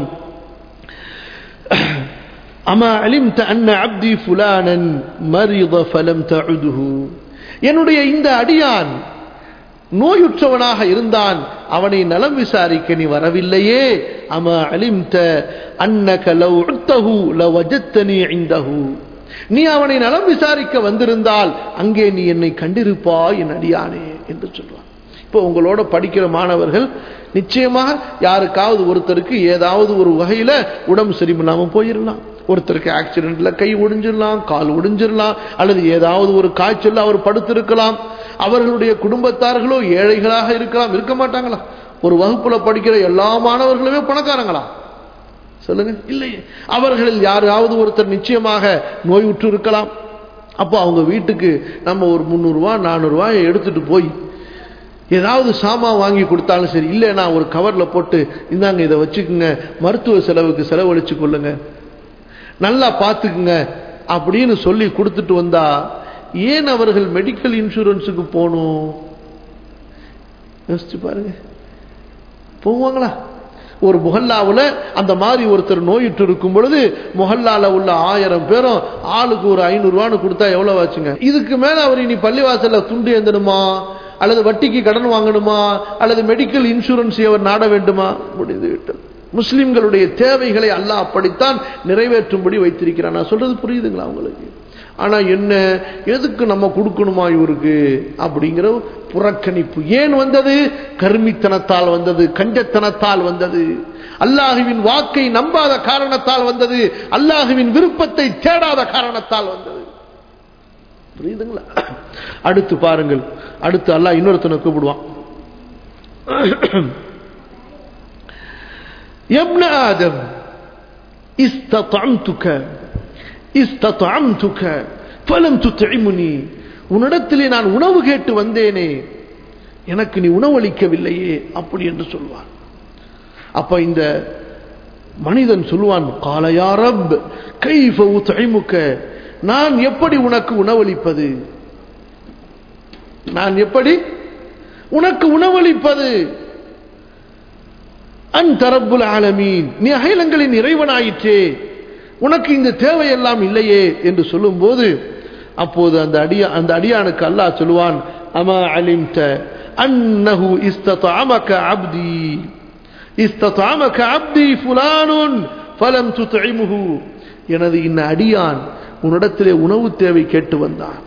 அமா அலிம்த அன்ன அப்தி ஃபுலானன் மரித ஃபலம் தஉதுஹு என்னுடைய இந்த அடியான் நோயுற்றவனாக இருந்தான் அவனை நலம் விசாரிக்க நீ வரவில்லையே அமா அலிம்த அன்னக லவ் உத்தஹு லவஜத்தனி இந்தஹு நீ அவனை நலம் விசாரிக்க வந்திருந்தால் அங்கே நீ என்னை கண்டிருப்பாய் என் அடியானே என்று சொல்வான் இப்போ உங்களோட படிக்கிற மாணவர்கள் நிச்சயமாக யாருக்காவது ஒருத்தருக்கு ஏதாவது ஒரு வகையில உடம்பு சரியில்லாமல் போயிடலாம் ஒருத்தருக்கு ஆக்சிடென்ட்ல கை ஒடிஞ்சிடலாம் கால் ஒடிஞ்சிடலாம் அல்லது ஏதாவது ஒரு காய்ச்சல் அவர் படுத்திருக்கலாம் அவர்களுடைய குடும்பத்தார்களோ ஏழைகளாக இருக்கலாம் இருக்க மாட்டாங்களா ஒரு வகுப்புல படிக்கிற எல்லா மாணவர்களுமே பணக்காரங்களா சொல்லுங்க இல்லையே அவர்களில் யாராவது ஒருத்தர் நிச்சயமாக நோய் உற்று இருக்கலாம் அப்போ அவங்க வீட்டுக்கு நம்ம ஒரு முந்நூறுரூவா நானூறுரூவா எடுத்துட்டு போய் ஏதாவது சாமான் வாங்கி கொடுத்தாலும் சரி இல்லை நான் ஒரு கவரில் போட்டு இந்தாங்க இதை வச்சுக்குங்க மருத்துவ செலவுக்கு செலவழிச்சு கொள்ளுங்க நல்லா பார்த்துக்குங்க அப்படின்னு சொல்லி கொடுத்துட்டு வந்தா ஏன் அவர்கள் மெடிக்கல் இன்சூரன்ஸுக்கு போகணும் யோசிச்சு பாருங்க போவாங்களா ஒரு முகல்லாவில் அந்த மாதிரி ஒருத்தர் நோயிட்டு இருக்கும் பொழுது முகல்லால உள்ள ஆயிரம் பேரும் ஆளுக்கு ஒரு ஐநூறுரூவான்னு கொடுத்தா எவ்வளவு ஆச்சுங்க இதுக்கு மேல அவர் இனி பள்ளிவாசல்ல துண்டு ஏந்தணுமா அல்லது வட்டிக்கு கடன் வாங்கணுமா அல்லது மெடிக்கல் இன்சூரன்ஸை அவர் நாட வேண்டுமா முடிந்து விட்டது முஸ்லிம்களுடைய தேவைகளை அல்லாஹ் அப்படித்தான் நிறைவேற்றும்படி வைத்திருக்கிறான் நான் சொல்றது புரியுதுங்களா உங்களுக்கு ஆனா என்ன எதுக்கு நம்ம கொடுக்கணுமா இவருக்கு அப்படிங்கிற புறக்கணிப்பு ஏன் வந்தது கருமித்தனத்தால் வந்தது கஞ்சத்தனத்தால் வந்தது அல்லாஹுவின் வாக்கை நம்பாத காரணத்தால் வந்தது அல்லாஹுவின் விருப்பத்தை தேடாத காரணத்தால் வந்தது புரியுதுங்களா அடுத்து பாருங்கள் அடுத்து அல்லாஹ் இன்னொருத்தனை கூப்பிடுவான் ابن آدم استطعمتك استطعمتك فلم تطعمني உன்னிடத்திலே நான் உணவு கேட்டு வந்தேனே எனக்கு நீ உணவளிக்கவில்லையே அப்படி என்று சொல்வான் அப்ப இந்த மனிதன் சொல்லுவான் காலையா ரப் கைஃப உத்ஐமுக்க நான் எப்படி உனக்கு உணவளிப்பது நான் எப்படி உனக்கு உணவளிப்பது அன் தரப்புல் ஆலமீன் நீ அகிலங்களின் இறைவனாயிற்றே உனக்கு இந்த தேவையெல்லாம் இல்லையே என்று சொல்லும் போது அப்போது அந்த அடியா அந்த அடியானுக்கு அல்லாஹ் சொல்லுவான் அமா அலிம்த அன்னஹு இஸ்ததஅமக அப்தி இஸ்ததஅமக அப்தி ஃபுலானுன் ஃபலம் துத்இமுஹு எனது இந்த அடியான் உன்னிடத்திலே உணவு தேவை கேட்டு வந்தான்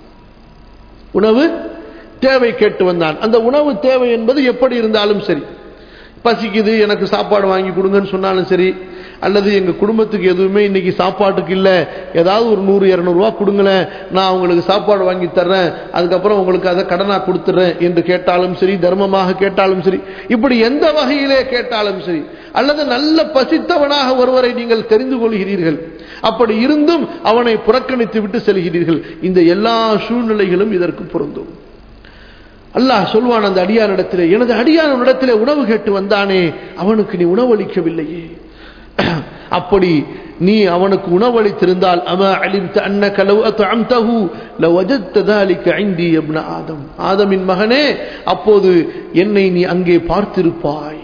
உணவு தேவை கேட்டு வந்தான் அந்த உணவு தேவை என்பது எப்படி இருந்தாலும் சரி பசிக்குது எனக்கு சாப்பாடு வாங்கி கொடுங்கன்னு சொன்னாலும் சரி அல்லது எங்க குடும்பத்துக்கு எதுவுமே இன்னைக்கு சாப்பாட்டுக்கு இல்லை ஏதாவது ஒரு நூறு இரநூறுவா கொடுங்களேன் நான் உங்களுக்கு சாப்பாடு வாங்கி தர்றேன் அதுக்கப்புறம் உங்களுக்கு அதை கடனா கொடுத்துறேன் என்று கேட்டாலும் சரி தர்மமாக கேட்டாலும் சரி இப்படி எந்த வகையிலே கேட்டாலும் சரி அல்லது நல்ல பசித்தவனாக ஒருவரை நீங்கள் தெரிந்து கொள்கிறீர்கள் அப்படி இருந்தும் அவனை புறக்கணித்து விட்டு செல்கிறீர்கள் இந்த எல்லா சூழ்நிலைகளும் இதற்கு பொருந்தும் அல்லாஹ் சொல்வான் அந்த அடியானிடத்திலே எனது அடியானிடத்திலே உணவு கேட்டு வந்தானே அவனுக்கு நீ உணவளிக்கவில்லையே அப்படி நீ அவனுக்கு உணவளித்திருந்தால் அம அலிம்த அன்னக லவ் அத்அம்தஹு லவஜத்த ذلك عندي يا ابن ஆதம் ஆதமின் மகனே அப்போது என்னை நீ அங்கே பார்த்திருப்பாய்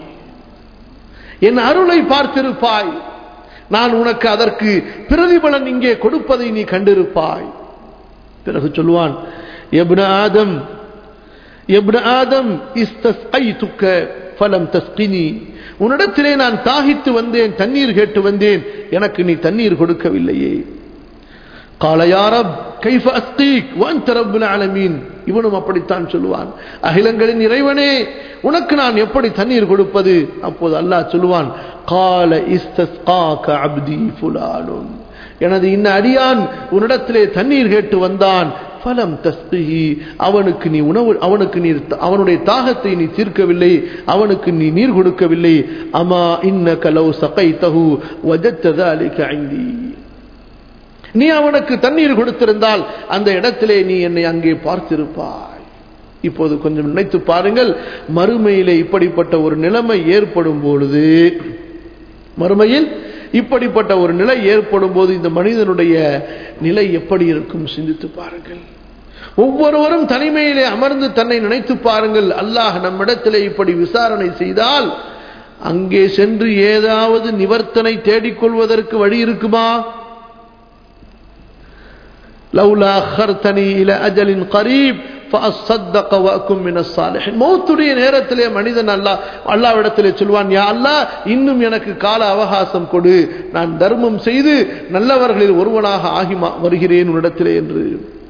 என் அருளை பார்த்திருப்பாய் நான் உனக்கு அதற்கு பிரதிபலன் இங்கே கொடுப்பதை நீ கண்டிருப்பாய் பிறகு சொல்லுவான் எப்ன ஆதம் எப்ன ஆதம் இஸ்தஸ்ஐதுக்க ஃபலம் தஸ்கினி உன்னிடத்திலே நான் தாகித்து வந்தேன் தண்ணீர் கேட்டு வந்தேன் எனக்கு நீ தண்ணீர் கொடுக்கவில்லையே கால யாரப் கைஃப அஸ்தீக் வான் தரப்புல் ஆலமீன் இவனும் அப்படித்தான் சொல்லுவான் அகிலங்களின் இறைவனே உனக்கு நான் எப்படி தண்ணீர் கொடுப்பது அப்போது அல்லாஹ் சொல்லுவான் கால இஸ்தஸ்காக அப்தி ஃபுலானுன் எனது இன்ன அடியான் உன்னிடத்திலே தண்ணீர் கேட்டு வந்தான் ஃபலம் தஸ்திஹி அவனுக்கு நீ உணவு அவனுக்கு நீர் அவனுடைய தாகத்தை நீ தீர்க்கவில்லை அவனுக்கு நீ நீர் கொடுக்கவில்லை அமா இன்ன கலவு சகைத்தஹு வஜத்த ذلك عندي நீ அவனுக்கு தண்ணீர் கொடுத்திருந்தால் அந்த இடத்திலே நீ என்னை அங்கே பார்த்திருப்பாய் இப்போது கொஞ்சம் நினைத்து பாருங்கள் மறுமையிலே இப்படிப்பட்ட ஒரு நிலைமை ஏற்படும் பொழுது மறுமையில் இப்படிப்பட்ட ஒரு நிலை ஏற்படும் போது இந்த மனிதனுடைய நிலை எப்படி இருக்கும் சிந்தித்து பாருங்கள் ஒவ்வொருவரும் தனிமையிலே அமர்ந்து தன்னை நினைத்து பாருங்கள் அல்லாஹ் நம்மிடத்திலே இப்படி விசாரணை செய்தால் அங்கே சென்று ஏதாவது நிவர்த்தனை தேடிக்கொள்வதற்கு வழி இருக்குமா லவ்லா அஹர்தனி இல அஜலின் கரீப் மௌத்துடைய நேரத்திலே மனிதன் அல்லா அல்லாவிடத்திலே சொல்வான் யா அல்லா இன்னும் எனக்கு கால அவகாசம் கொடு நான் தர்மம் செய்து நல்லவர்களில் ஒருவனாக ஆகி வருகிறேன் உன்னிடத்திலே என்று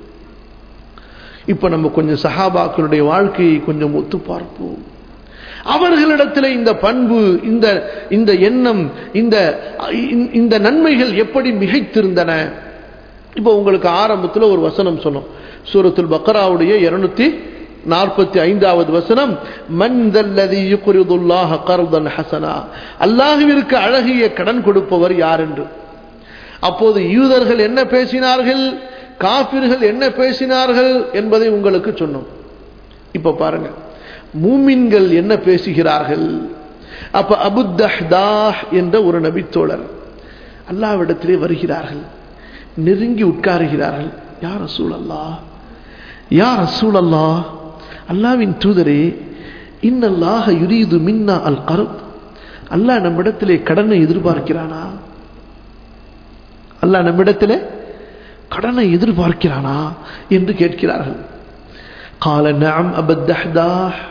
இப்ப நம்ம கொஞ்சம் சஹாபாக்களுடைய வாழ்க்கையை கொஞ்சம் ஒத்து பார்ப்போம் அவர்களிடத்தில் இந்த பண்பு இந்த இந்த எண்ணம் இந்த இந்த நன்மைகள் எப்படி மிகைத்திருந்தன இப்போ உங்களுக்கு ஆரம்பத்தில் ஒரு வசனம் சொன்னோம் சூரத்துல் பக்ராவுடைய இருநூத்தி நாற்பத்தி ஐந்தாவது வசனம் மன்தல்லதி யுக்ரிதுல்லாஹ கர்தன் ஹசனா அல்லாஹுவிற்கு அழகிய கடன் கொடுப்பவர் யார் என்று அப்போது யூதர்கள் என்ன பேசினார்கள் காபிர்கள் என்ன பேசினார்கள் என்பதை உங்களுக்கு சொன்னோம் இப்ப பாருங்க மூமின்கள் என்ன பேசுகிறார்கள் அப்ப அபுத்தஹ்தாஹ் என்ற ஒரு நபித்தோழர் அல்லாவிடத்திலே வருகிறார்கள் நெருங்கி உட்காருகிறார்கள் யார் ரசூல் அல்லா யார் ரசூல் அல்லா அல்லாவின் தூதரே இன்னல்லாக யுரீது மின்னா அல் கருப் அல்லாஹ் நம்மிடத்திலே கடனை எதிர்பார்க்கிறானா அல்லாஹ் நம்மிடத்திலே கடனை எதிர்பார்க்கிறானா என்று கேட்கிறார்கள் கால நாம் அபத்தஹ்தா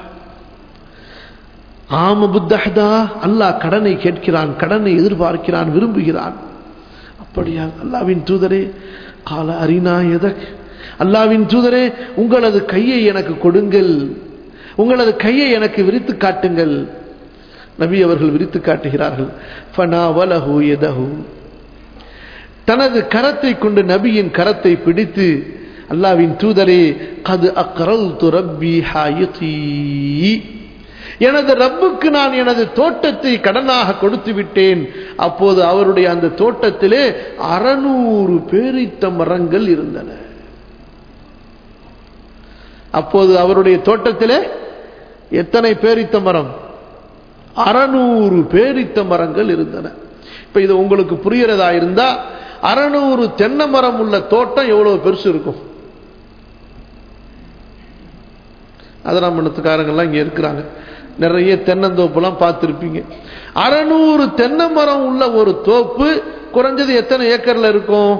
ஆம் அபுத்தஹ்தா அல்லாஹ் கடனை கேட்கிறான் கடனை எதிர்பார்க்கிறான் விரும்புகிறான் அப்படியா அல்லாவின் தூதரே கால அரினா எதக் அல்லாவின் தூதரே உங்களது கையை எனக்கு கொடுங்கள் உங்களது கையை எனக்கு விரித்து காட்டுங்கள் நபி அவர்கள் விரித்து காட்டுகிறார்கள் ஃபனா வலஹு எதஹு தனது கரத்தை கொண்டு நபியின் கரத்தை பிடித்து அல்லாவின் தூதரே கது அக்கரல் துரப்பி ஹாயி எனது ரப்புக்கு நான் எனது தோட்டத்தை கடனாக கொடுத்து விட்டேன் அப்போது அவருடைய அந்த தோட்டத்திலே அறநூறு பேரித்த மரங்கள் இருந்தன அப்போது அவருடைய தோட்டத்திலே எத்தனை பேரித்த மரம் அறநூறு பேரித்த மரங்கள் இருந்தன இப்ப இது உங்களுக்கு புரியறதா இருந்தா அறநூறு தென்னை மரம் உள்ள தோட்டம் எவ்வளவு பெருசு இருக்கும் அதராமணத்துக்காரங்கெல்லாம் இங்க இருக்கிறாங்க நிறைய தென்னந்தோப்புலாம் பார்த்துருப்பீங்க அறநூறு தென்னை மரம் உள்ள ஒரு தோப்பு குறைஞ்சது எத்தனை ஏக்கர்ல இருக்கும்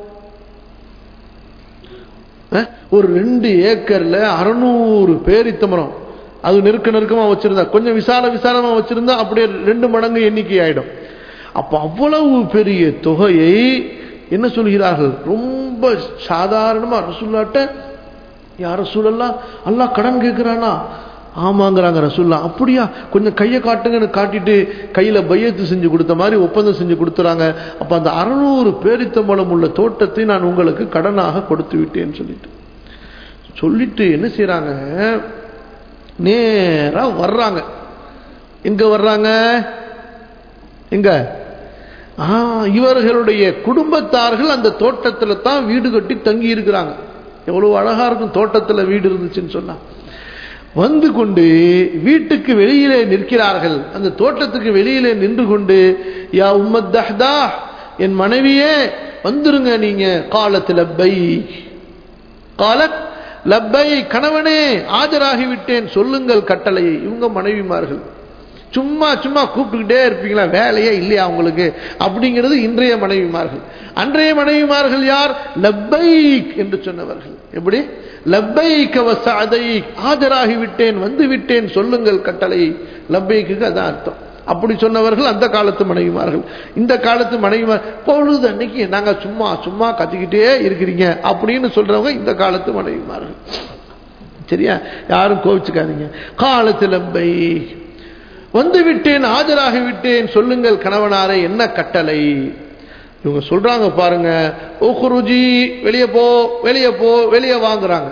ஒரு ரெண்டு ஏக்கர்ல அறநூறு பேரித்த மரம் அது நெருக்க நெருக்கமா வச்சிருந்தா கொஞ்சம் விசால விசாலமா வச்சிருந்தா அப்படியே ரெண்டு மடங்கு எண்ணிக்கை ஆயிடும் அப்ப அவ்வளவு பெரிய தொகையை என்ன சொல்கிறார்கள் ரொம்ப சாதாரணமா ரசுல்லாட்ட யார் ரசூலல்லா அல்லாஹ் கடன் கேட்கிறானா ஆமாங்கிறாங்க ரசூல்லா அப்படியா கொஞ்சம் கையை காட்டுங்கன்னு காட்டிட்டு கையில பையத்து செஞ்சு கொடுத்த மாதிரி ஒப்பந்தம் செஞ்சு கொடுத்துறாங்க அப்ப அந்த அறுநூறு பேரித்தம்பளம் உள்ள தோட்டத்தை நான் உங்களுக்கு கடனாக கொடுத்து விட்டேன்னு சொல்லிட்டு சொல்லிட்டு என்ன செய்யறாங்க நேரா வர்றாங்க எங்க வர்றாங்க எங்க இவர்களுடைய குடும்பத்தார்கள் அந்த தோட்டத்தில் தான் வீடு கட்டி தங்கி இருக்கிறாங்க எவ்வளவு அழகா இருக்கும் தோட்டத்தில் வீடு இருந்துச்சுன்னு சொன்னா வந்து கொண்டு வீட்டுக்கு வெளியிலே நிற்கிறார்கள் அந்த தோட்டத்துக்கு வெளியிலே நின்று கொண்டு யா உம்மத்தஹ்தா என் மனைவியே வந்துருங்க நீங்க காலத்தில் லப்பை காலத் லப்பை கணவனே ஆஜராகிவிட்டேன் சொல்லுங்கள் கட்டளையை இவங்க மனைவிமார்கள் சும்மா சும்மா கூப்பிட்டுக்கிட்டே இருப்பீங்களா வேலையே இல்லையா உங்களுக்கு அப்படிங்கிறது இன்றைய மனைவிமார்கள் அன்றைய மனைவிமார்கள் யார் லப்பைக் என்று சொன்னவர்கள் எப்படி லப்பைக் வசாதை ஆஜராகி விட்டேன் வந்து விட்டேன் சொல்லுங்கள் கட்டளை லப்பைக்கு அதான் அர்த்தம் அப்படி சொன்னவர்கள் அந்த காலத்து மனைவிமார்கள் இந்த காலத்து மனைவிமார் பொழுது அன்னைக்கு நாங்க சும்மா சும்மா கத்திக்கிட்டே இருக்கிறீங்க அப்படின்னு சொல்றவங்க இந்த காலத்து மனைவிமார்கள் சரியா யாரும் கோவிச்சுக்காதீங்க காலத்து லப்பை வந்து விட்டேன் ஆஜராகி விட்டேன் சொல்லுங்கள் கணவனாரே என்ன கட்டளை இவங்க சொல்றாங்க பாருங்க ஓஹுருஜி வெளியே போ வெளியே போ வெளியே வாங்குறாங்க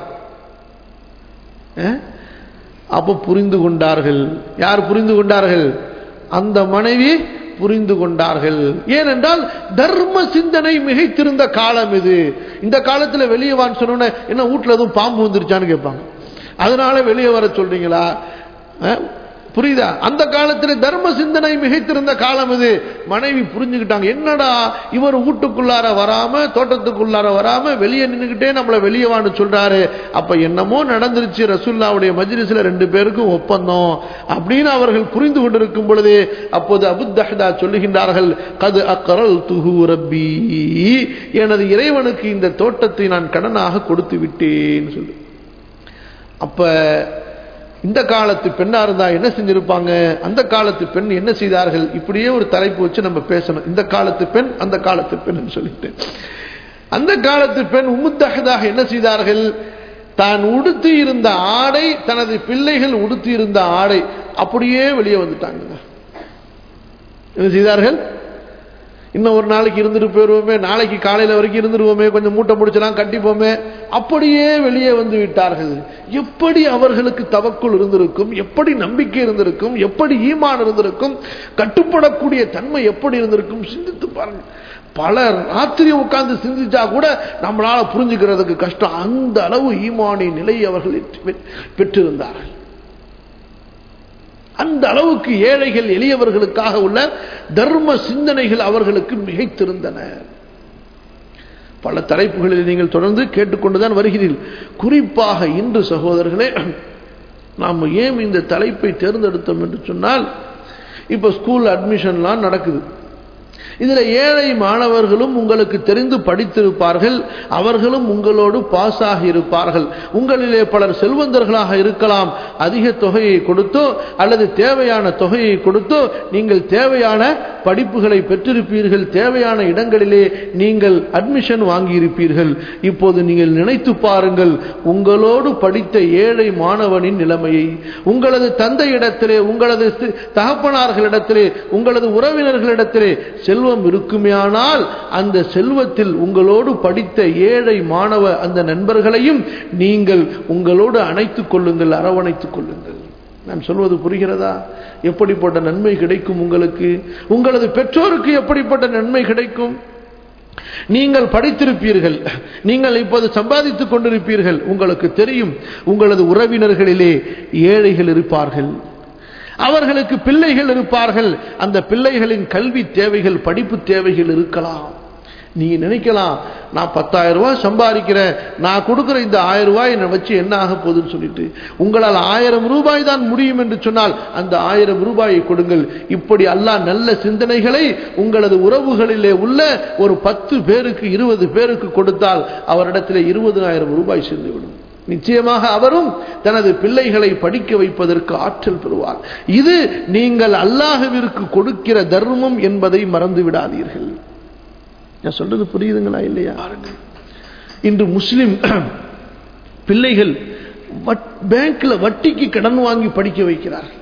அப்ப புரிந்து கொண்டார்கள் யார் புரிந்து கொண்டார்கள் அந்த மனைவி புரிந்து கொண்டார்கள் ஏனென்றால் தர்ம சிந்தனை மிகைத்திருந்த காலம் இது இந்த காலத்துல வெளியே வான்னு சொன்ன என்ன வீட்டுல எதுவும் பாம்பு வந்துருச்சான்னு கேட்பாங்க அதனால வெளியே வர சொல்றீங்களா அஹ், புரியுதா அந்த காலத்துல தர்ம சிந்தனை மிகைத்திருந்த காலம் இது மனைவி புரிஞ்சுக்கிட்டாங்க என்னடா இவர் வீட்டுக்குள்ளார வராம தோட்டத்துக்குள்ளார வராம வெளியே நின்னுக்கிட்டே நம்மள வெளியே வான்னு சொல்றாரு அப்ப என்னமோ நடந்துருச்சு ரசூல்லாவுடைய மஜ்லிஸ்ல ரெண்டு பேருக்கும் ஒப்பந்தம் அப்படின்னு அவர்கள் புரிந்து கொண்டிருக்கும் பொழுது அப்போது அபுத்தஹ்தா சொல்லுகின்றார்கள் கது அக்கரல் துஹு ரப்பி எனது இறைவனுக்கு இந்த தோட்டத்தை நான் கடனாக கொடுத்து விட்டேன்னு சொல்லு அப்ப இந்த காலத்து பெண்ணா இருந்தா என்ன செஞ்சிருப்பாங்க அந்த காலத்து பெண் என்ன செய்தார்கள் இப்படியே ஒரு தலைப்பு வச்சு நம்ம பேசணும் இந்த காலத்து பெண் அந்த காலத்து பெண் சொல்லிட்டு அந்த காலத்து பெண் உமுத்தகதாக என்ன செய்தார்கள் தான் உடுத்தி இருந்த ஆடை தனது பிள்ளைகள் உடுத்தி இருந்த ஆடை அப்படியே வெளியே வந்துட்டாங்க என்ன செய்தார்கள் இன்னும் ஒரு நாளைக்கு இருந்துட்டு போயிருவோமே நாளைக்கு காலையில வரைக்கும் இருந்துருவோமே கொஞ்சம் மூட்டை முடிச்சலாம் கட்டிப்போமே அப்படியே வெளியே வந்து விட்டார்கள் எப்படி அவர்களுக்கு தவக்குள் இருந்திருக்கும் எப்படி நம்பிக்கை இருந்திருக்கும் எப்படி ஈமான் இருந்திருக்கும் கட்டுப்படக்கூடிய தன்மை எப்படி இருந்திருக்கும் சிந்தித்து பாருங்க பல ராத்திரி உட்கார்ந்து சிந்திச்சா கூட நம்மளால புரிஞ்சுக்கிறதுக்கு கஷ்டம் அந்த அளவு ஈமானிய நிலையை அவர்கள் பெற்றிருந்தார்கள் அந்த அளவுக்கு ஏழைகள் எளியவர்களுக்காக உள்ள தர்ம சிந்தனைகள் அவர்களுக்கு மிகைத்திருந்தன பல தலைப்புகளில் நீங்கள் தொடர்ந்து கேட்டுக்கொண்டுதான் வருகிறீர்கள் குறிப்பாக இன்று சகோதரர்களே நாம் ஏன் இந்த தலைப்பை தேர்ந்தெடுத்தோம் என்று சொன்னால் இப்ப ஸ்கூல் அட்மிஷன்லாம் நடக்குது இதுல ஏழை மாணவர்களும் உங்களுக்கு தெரிந்து படித்திருப்பார்கள் அவர்களும் உங்களோடு பாஸ் ஆகி இருப்பார்கள் உங்களிலே பலர் செல்வந்தர்களாக இருக்கலாம் அதிக தொகையை கொடுத்தோ அல்லது தேவையான தொகையை கொடுத்தோ நீங்கள் தேவையான படிப்புகளை பெற்றிருப்பீர்கள் தேவையான இடங்களிலே நீங்கள் அட்மிஷன் வாங்கியிருப்பீர்கள் இப்போது நீங்கள் நினைத்து பாருங்கள் உங்களோடு படித்த ஏழை மாணவனின் நிலைமையை உங்களது தந்தையிடத்திலே உங்களது தகப்பனார்களிடத்திலே உங்களது உறவினர்களிடத்திலே செல்வம் இருக்குமேயானால் அந்த செல்வத்தில் உங்களோடு படித்த ஏழை மாணவ அந்த நண்பர்களையும் நீங்கள் உங்களோடு அணைத்துக் கொள்ளுங்கள் அரவணைத்துக் கொள்ளுங்கள் நான் சொல்வது புரிகிறதா எப்படிப்பட்ட நன்மை கிடைக்கும் உங்களுக்கு உங்களது பெற்றோருக்கு எப்படிப்பட்ட நன்மை கிடைக்கும் நீங்கள் படித்திருப்பீர்கள் நீங்கள் இப்போது சம்பாதித்துக் கொண்டிருப்பீர்கள் உங்களுக்கு தெரியும் உங்களது உறவினர்களிலே ஏழைகள் இருப்பார்கள் அவர்களுக்கு பிள்ளைகள் இருப்பார்கள் அந்த பிள்ளைகளின் கல்வி தேவைகள் படிப்பு தேவைகள் இருக்கலாம் நீங்க நினைக்கலாம் நான் பத்தாயிரம் ரூபாய் சம்பாதிக்கிறேன் நான் கொடுக்கிற இந்த ஆயிரம் ரூபாய் என்னை வச்சு என்ன ஆக போகுதுன்னு சொல்லிட்டு உங்களால் ஆயிரம் ரூபாய் தான் முடியும் என்று சொன்னால் அந்த ஆயிரம் ரூபாயை கொடுங்கள் இப்படி அல்லாஹ் நல்ல சிந்தனைகளை உங்களது உறவுகளிலே உள்ள ஒரு பத்து பேருக்கு இருபது பேருக்கு கொடுத்தால் அவரிடத்தில் இருபதாயிரம் ரூபாய் சேர்ந்துவிடும் நிச்சயமாக அவரும் தனது பிள்ளைகளை படிக்க வைப்பதற்கு ஆற்றல் பெறுவார் இது நீங்கள் அல்லாஹுவிற்கு கொடுக்கிற தர்மம் என்பதை மறந்து விடாதீர்கள் நான் சொல்றது புரியுதுங்களா இல்லையா இன்று முஸ்லிம் பிள்ளைகள் பேங்க்ல வட்டிக்கு கடன் வாங்கி படிக்க வைக்கிறார்கள்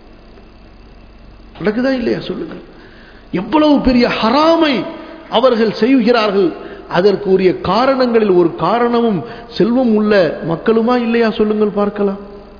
நடக்குதா இல்லையா சொல்லுங்கள் எவ்வளவு பெரிய ஹராமை அவர்கள் செய்கிறார்கள் அதற்கு உரிய காரணங்களில் ஒரு காரணமும் செல்வம் உள்ள மக்களுமா இல்லையா சொல்லுங்கள் பார்க்கலாம்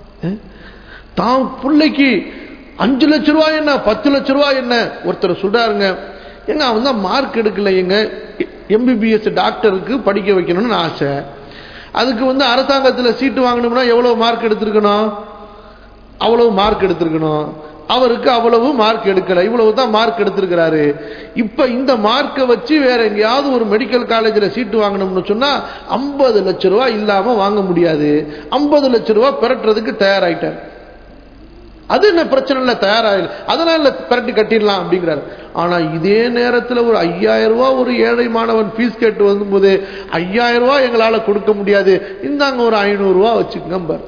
தாம் பிள்ளைக்கு அஞ்சு லட்ச ரூபாய் என்ன பத்து லட்ச ரூபாய் என்ன ஒருத்தர் சொல்றாருங்க எங்க அவன் தான் மார்க் எடுக்கல எங்க எம்பிபிஎஸ் டாக்டருக்கு படிக்க வைக்கணும்னு ஆசை அதுக்கு வந்து அரசாங்கத்தில் சீட்டு வாங்கணும்னா எவ்வளவு மார்க் எடுத்திருக்கணும் அவ்வளவு மார்க் எடுத்திருக்கணும் அவருக்கு அவ்வளவு மார்க் எடுக்கல இவ்வளவு தான் மார்க் எடுத்திருக்கிறாரு இப்ப இந்த மார்க்கை வச்சு வேற எங்கேயாவது ஒரு மெடிக்கல் காலேஜில் சீட்டு வாங்கணும்னு சொன்னா ஐம்பது லட்ச ரூபாய் இல்லாம வாங்க முடியாது ஐம்பது லட்ச ரூபாய் பெறட்டுறதுக்கு தயாராயிட்டார் அது என்ன பிரச்சனை இல்லை தயாராகல அதனால பெரட்டி கட்டிடலாம் அப்படிங்கிறாரு ஆனா இதே நேரத்தில் ஒரு ஐயாயிரம் ரூபாய் ஒரு ஏழை மாணவன் ஃபீஸ் கேட்டு வரும்போது ஐயாயிரம் ரூபாய் எங்களால கொடுக்க முடியாது இந்தாங்க ஒரு ஐநூறு ரூபாய் வச்சுக்கங்க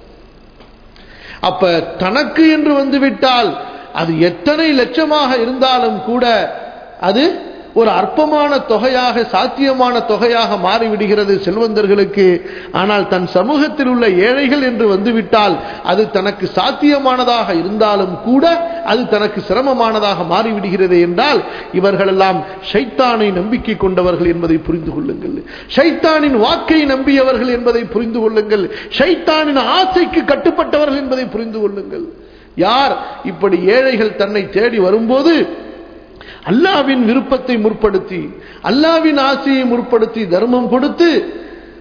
அப்ப தனக்கு என்று வந்து விட்டால் அது எத்தனை லட்சமாக இருந்தாலும் கூட அது ஒரு அற்பமான தொகையாக சாத்தியமான தொகையாக மாறிவிடுகிறது செல்வந்தர்களுக்கு ஆனால் தன் சமூகத்தில் உள்ள ஏழைகள் என்று வந்துவிட்டால் அது தனக்கு சாத்தியமானதாக இருந்தாலும் கூட அது தனக்கு சிரமமானதாக மாறிவிடுகிறது என்றால் இவர்களெல்லாம் ஷைத்தானை நம்பிக்கை கொண்டவர்கள் என்பதை புரிந்து கொள்ளுங்கள் ஷைத்தானின் வாக்கை நம்பியவர்கள் என்பதை புரிந்து கொள்ளுங்கள் ஷைத்தானின் ஆசைக்கு கட்டுப்பட்டவர்கள் என்பதை புரிந்து கொள்ளுங்கள் யார் இப்படி ஏழைகள் தன்னை தேடி வரும்போது அல்லாவின் விருப்பத்தை முற்படுத்தி அல்லாவின் ஆசையை முற்படுத்தி தர்மம் கொடுத்து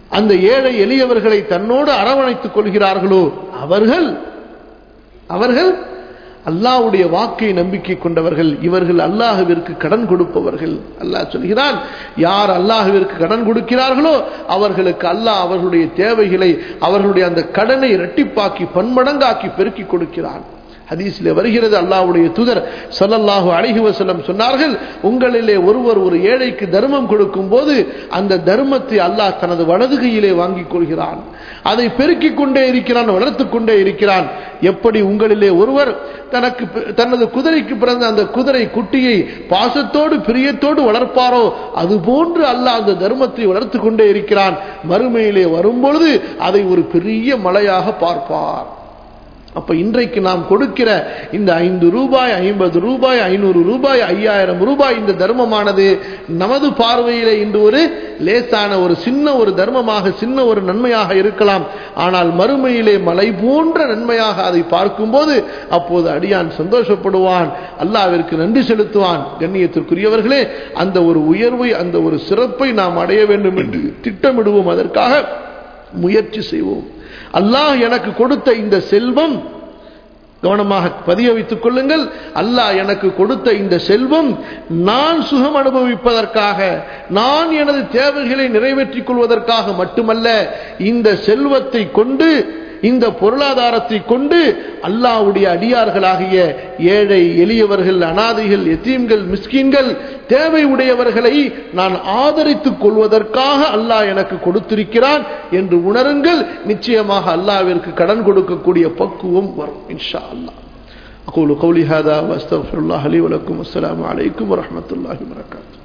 அந்த ஏழை எளியவர்களை தன்னோடு அரவணைத்துக் கொள்கிறார்களோ அவர்கள் அவர்கள் அல்லாஹ்வுடைய வாக்கை நம்பிக்கை கொண்டவர்கள் இவர்கள் அல்லாஹுவிற்கு கடன் கொடுப்பவர்கள் அல்லாஹ் சொல்கிறான் யார் அல்லாஹுவிற்கு கடன் கொடுக்கிறார்களோ அவர்களுக்கு அல்லாஹ் அவர்களுடைய தேவைகளை அவர்களுடைய அந்த கடனை இரட்டிப்பாக்கி பன்மடங்காக்கி பெருக்கி கொடுக்கிறான் ஹதீஸில் வருகிறது அல்லாஹ்வுடைய தூதர் ஸல்லல்லாஹு அலைஹி வஸல்லம் சொன்னார்கள் உங்களிலே ஒருவர் ஒரு ஏழைக்கு தர்மம் கொடுக்கும் போது அந்த தர்மத்தை அல்லாஹ் தனது வலது கையிலே வாங்கிக் கொள்கிறான் அதை பெருக்கிக் கொண்டே இருக்கிறான் வளர்த்துக் கொண்டே இருக்கிறான் எப்படி உங்களிலே ஒருவர் தனக்கு பி- தனது குதிரைக்கு பிறந்த அந்த குதிரை குட்டியை பாசத்தோடு பிரியத்தோடு வளர்ப்பாரோ அதுபோன்று அல்லாஹ் அந்த தர்மத்தை வளர்த்துக் கொண்டே இருக்கிறான் மறுமையிலே வரும்பொழுது அதை ஒரு பெரிய மலையாக பார்ப்பார் அப்ப இன்றைக்கு நாம் கொடுக்கிற இந்த ஐந்து ரூபாய் ஐம்பது ரூபாய் ஐநூறு ரூபாய் ஐயாயிரம் ரூபாய் இந்த தர்மமானது நமது பார்வையிலே இன்று ஒரு லேசான ஒரு சின்ன ஒரு தர்மமாக சின்ன ஒரு நன்மையாக இருக்கலாம் ஆனால் மறுமையிலே மலை போன்ற நன்மையாக அதை பார்க்கும்போது அப்போது அடியான் சந்தோஷப்படுவான் அல்லாவிற்கு நன்றி செலுத்துவான் கண்ணியத்திற்குரியவர்களே அந்த ஒரு உயர்வை அந்த ஒரு சிறப்பை நாம் அடைய வேண்டும் என்று திட்டமிடுவோம் அதற்காக முயற்சி செய்வோம் அல்லாஹ் எனக்கு கொடுத்த இந்த செல்வம் கவனமாக பதிய வைத்துக் கொள்ளுங்கள் அல்லாஹ் எனக்கு கொடுத்த இந்த செல்வம் நான் சுகம் அனுபவிப்பதற்காக நான் எனது தேவைகளை நிறைவேற்றிக் கொள்வதற்காக மட்டுமல்ல இந்த செல்வத்தை கொண்டு இந்த பொருளாதாரத்தை கொண்டு அல்லாஹ்வுடைய அடியார்களாகிய ஏழை எளியவர்கள் அனாதைகள் எத்தீம்கள் மிஸ்கீன்கள் தேவை உடையவர்களை நான் ஆதரித்துக் கொள்வதற்காக அல்லாஹ் எனக்கு கொடுத்திருக்கிறான் என்று உணருங்கள் நிச்சயமாக அல்லாஹ்விற்கு கடன் கொடுக்கக்கூடிய பக்குவம் வரும் இன்ஷா அல்லாஹ் أقول قولي هذا وأستغفر الله لي ولكم والسلام عليكم ورحمة الله وبركاته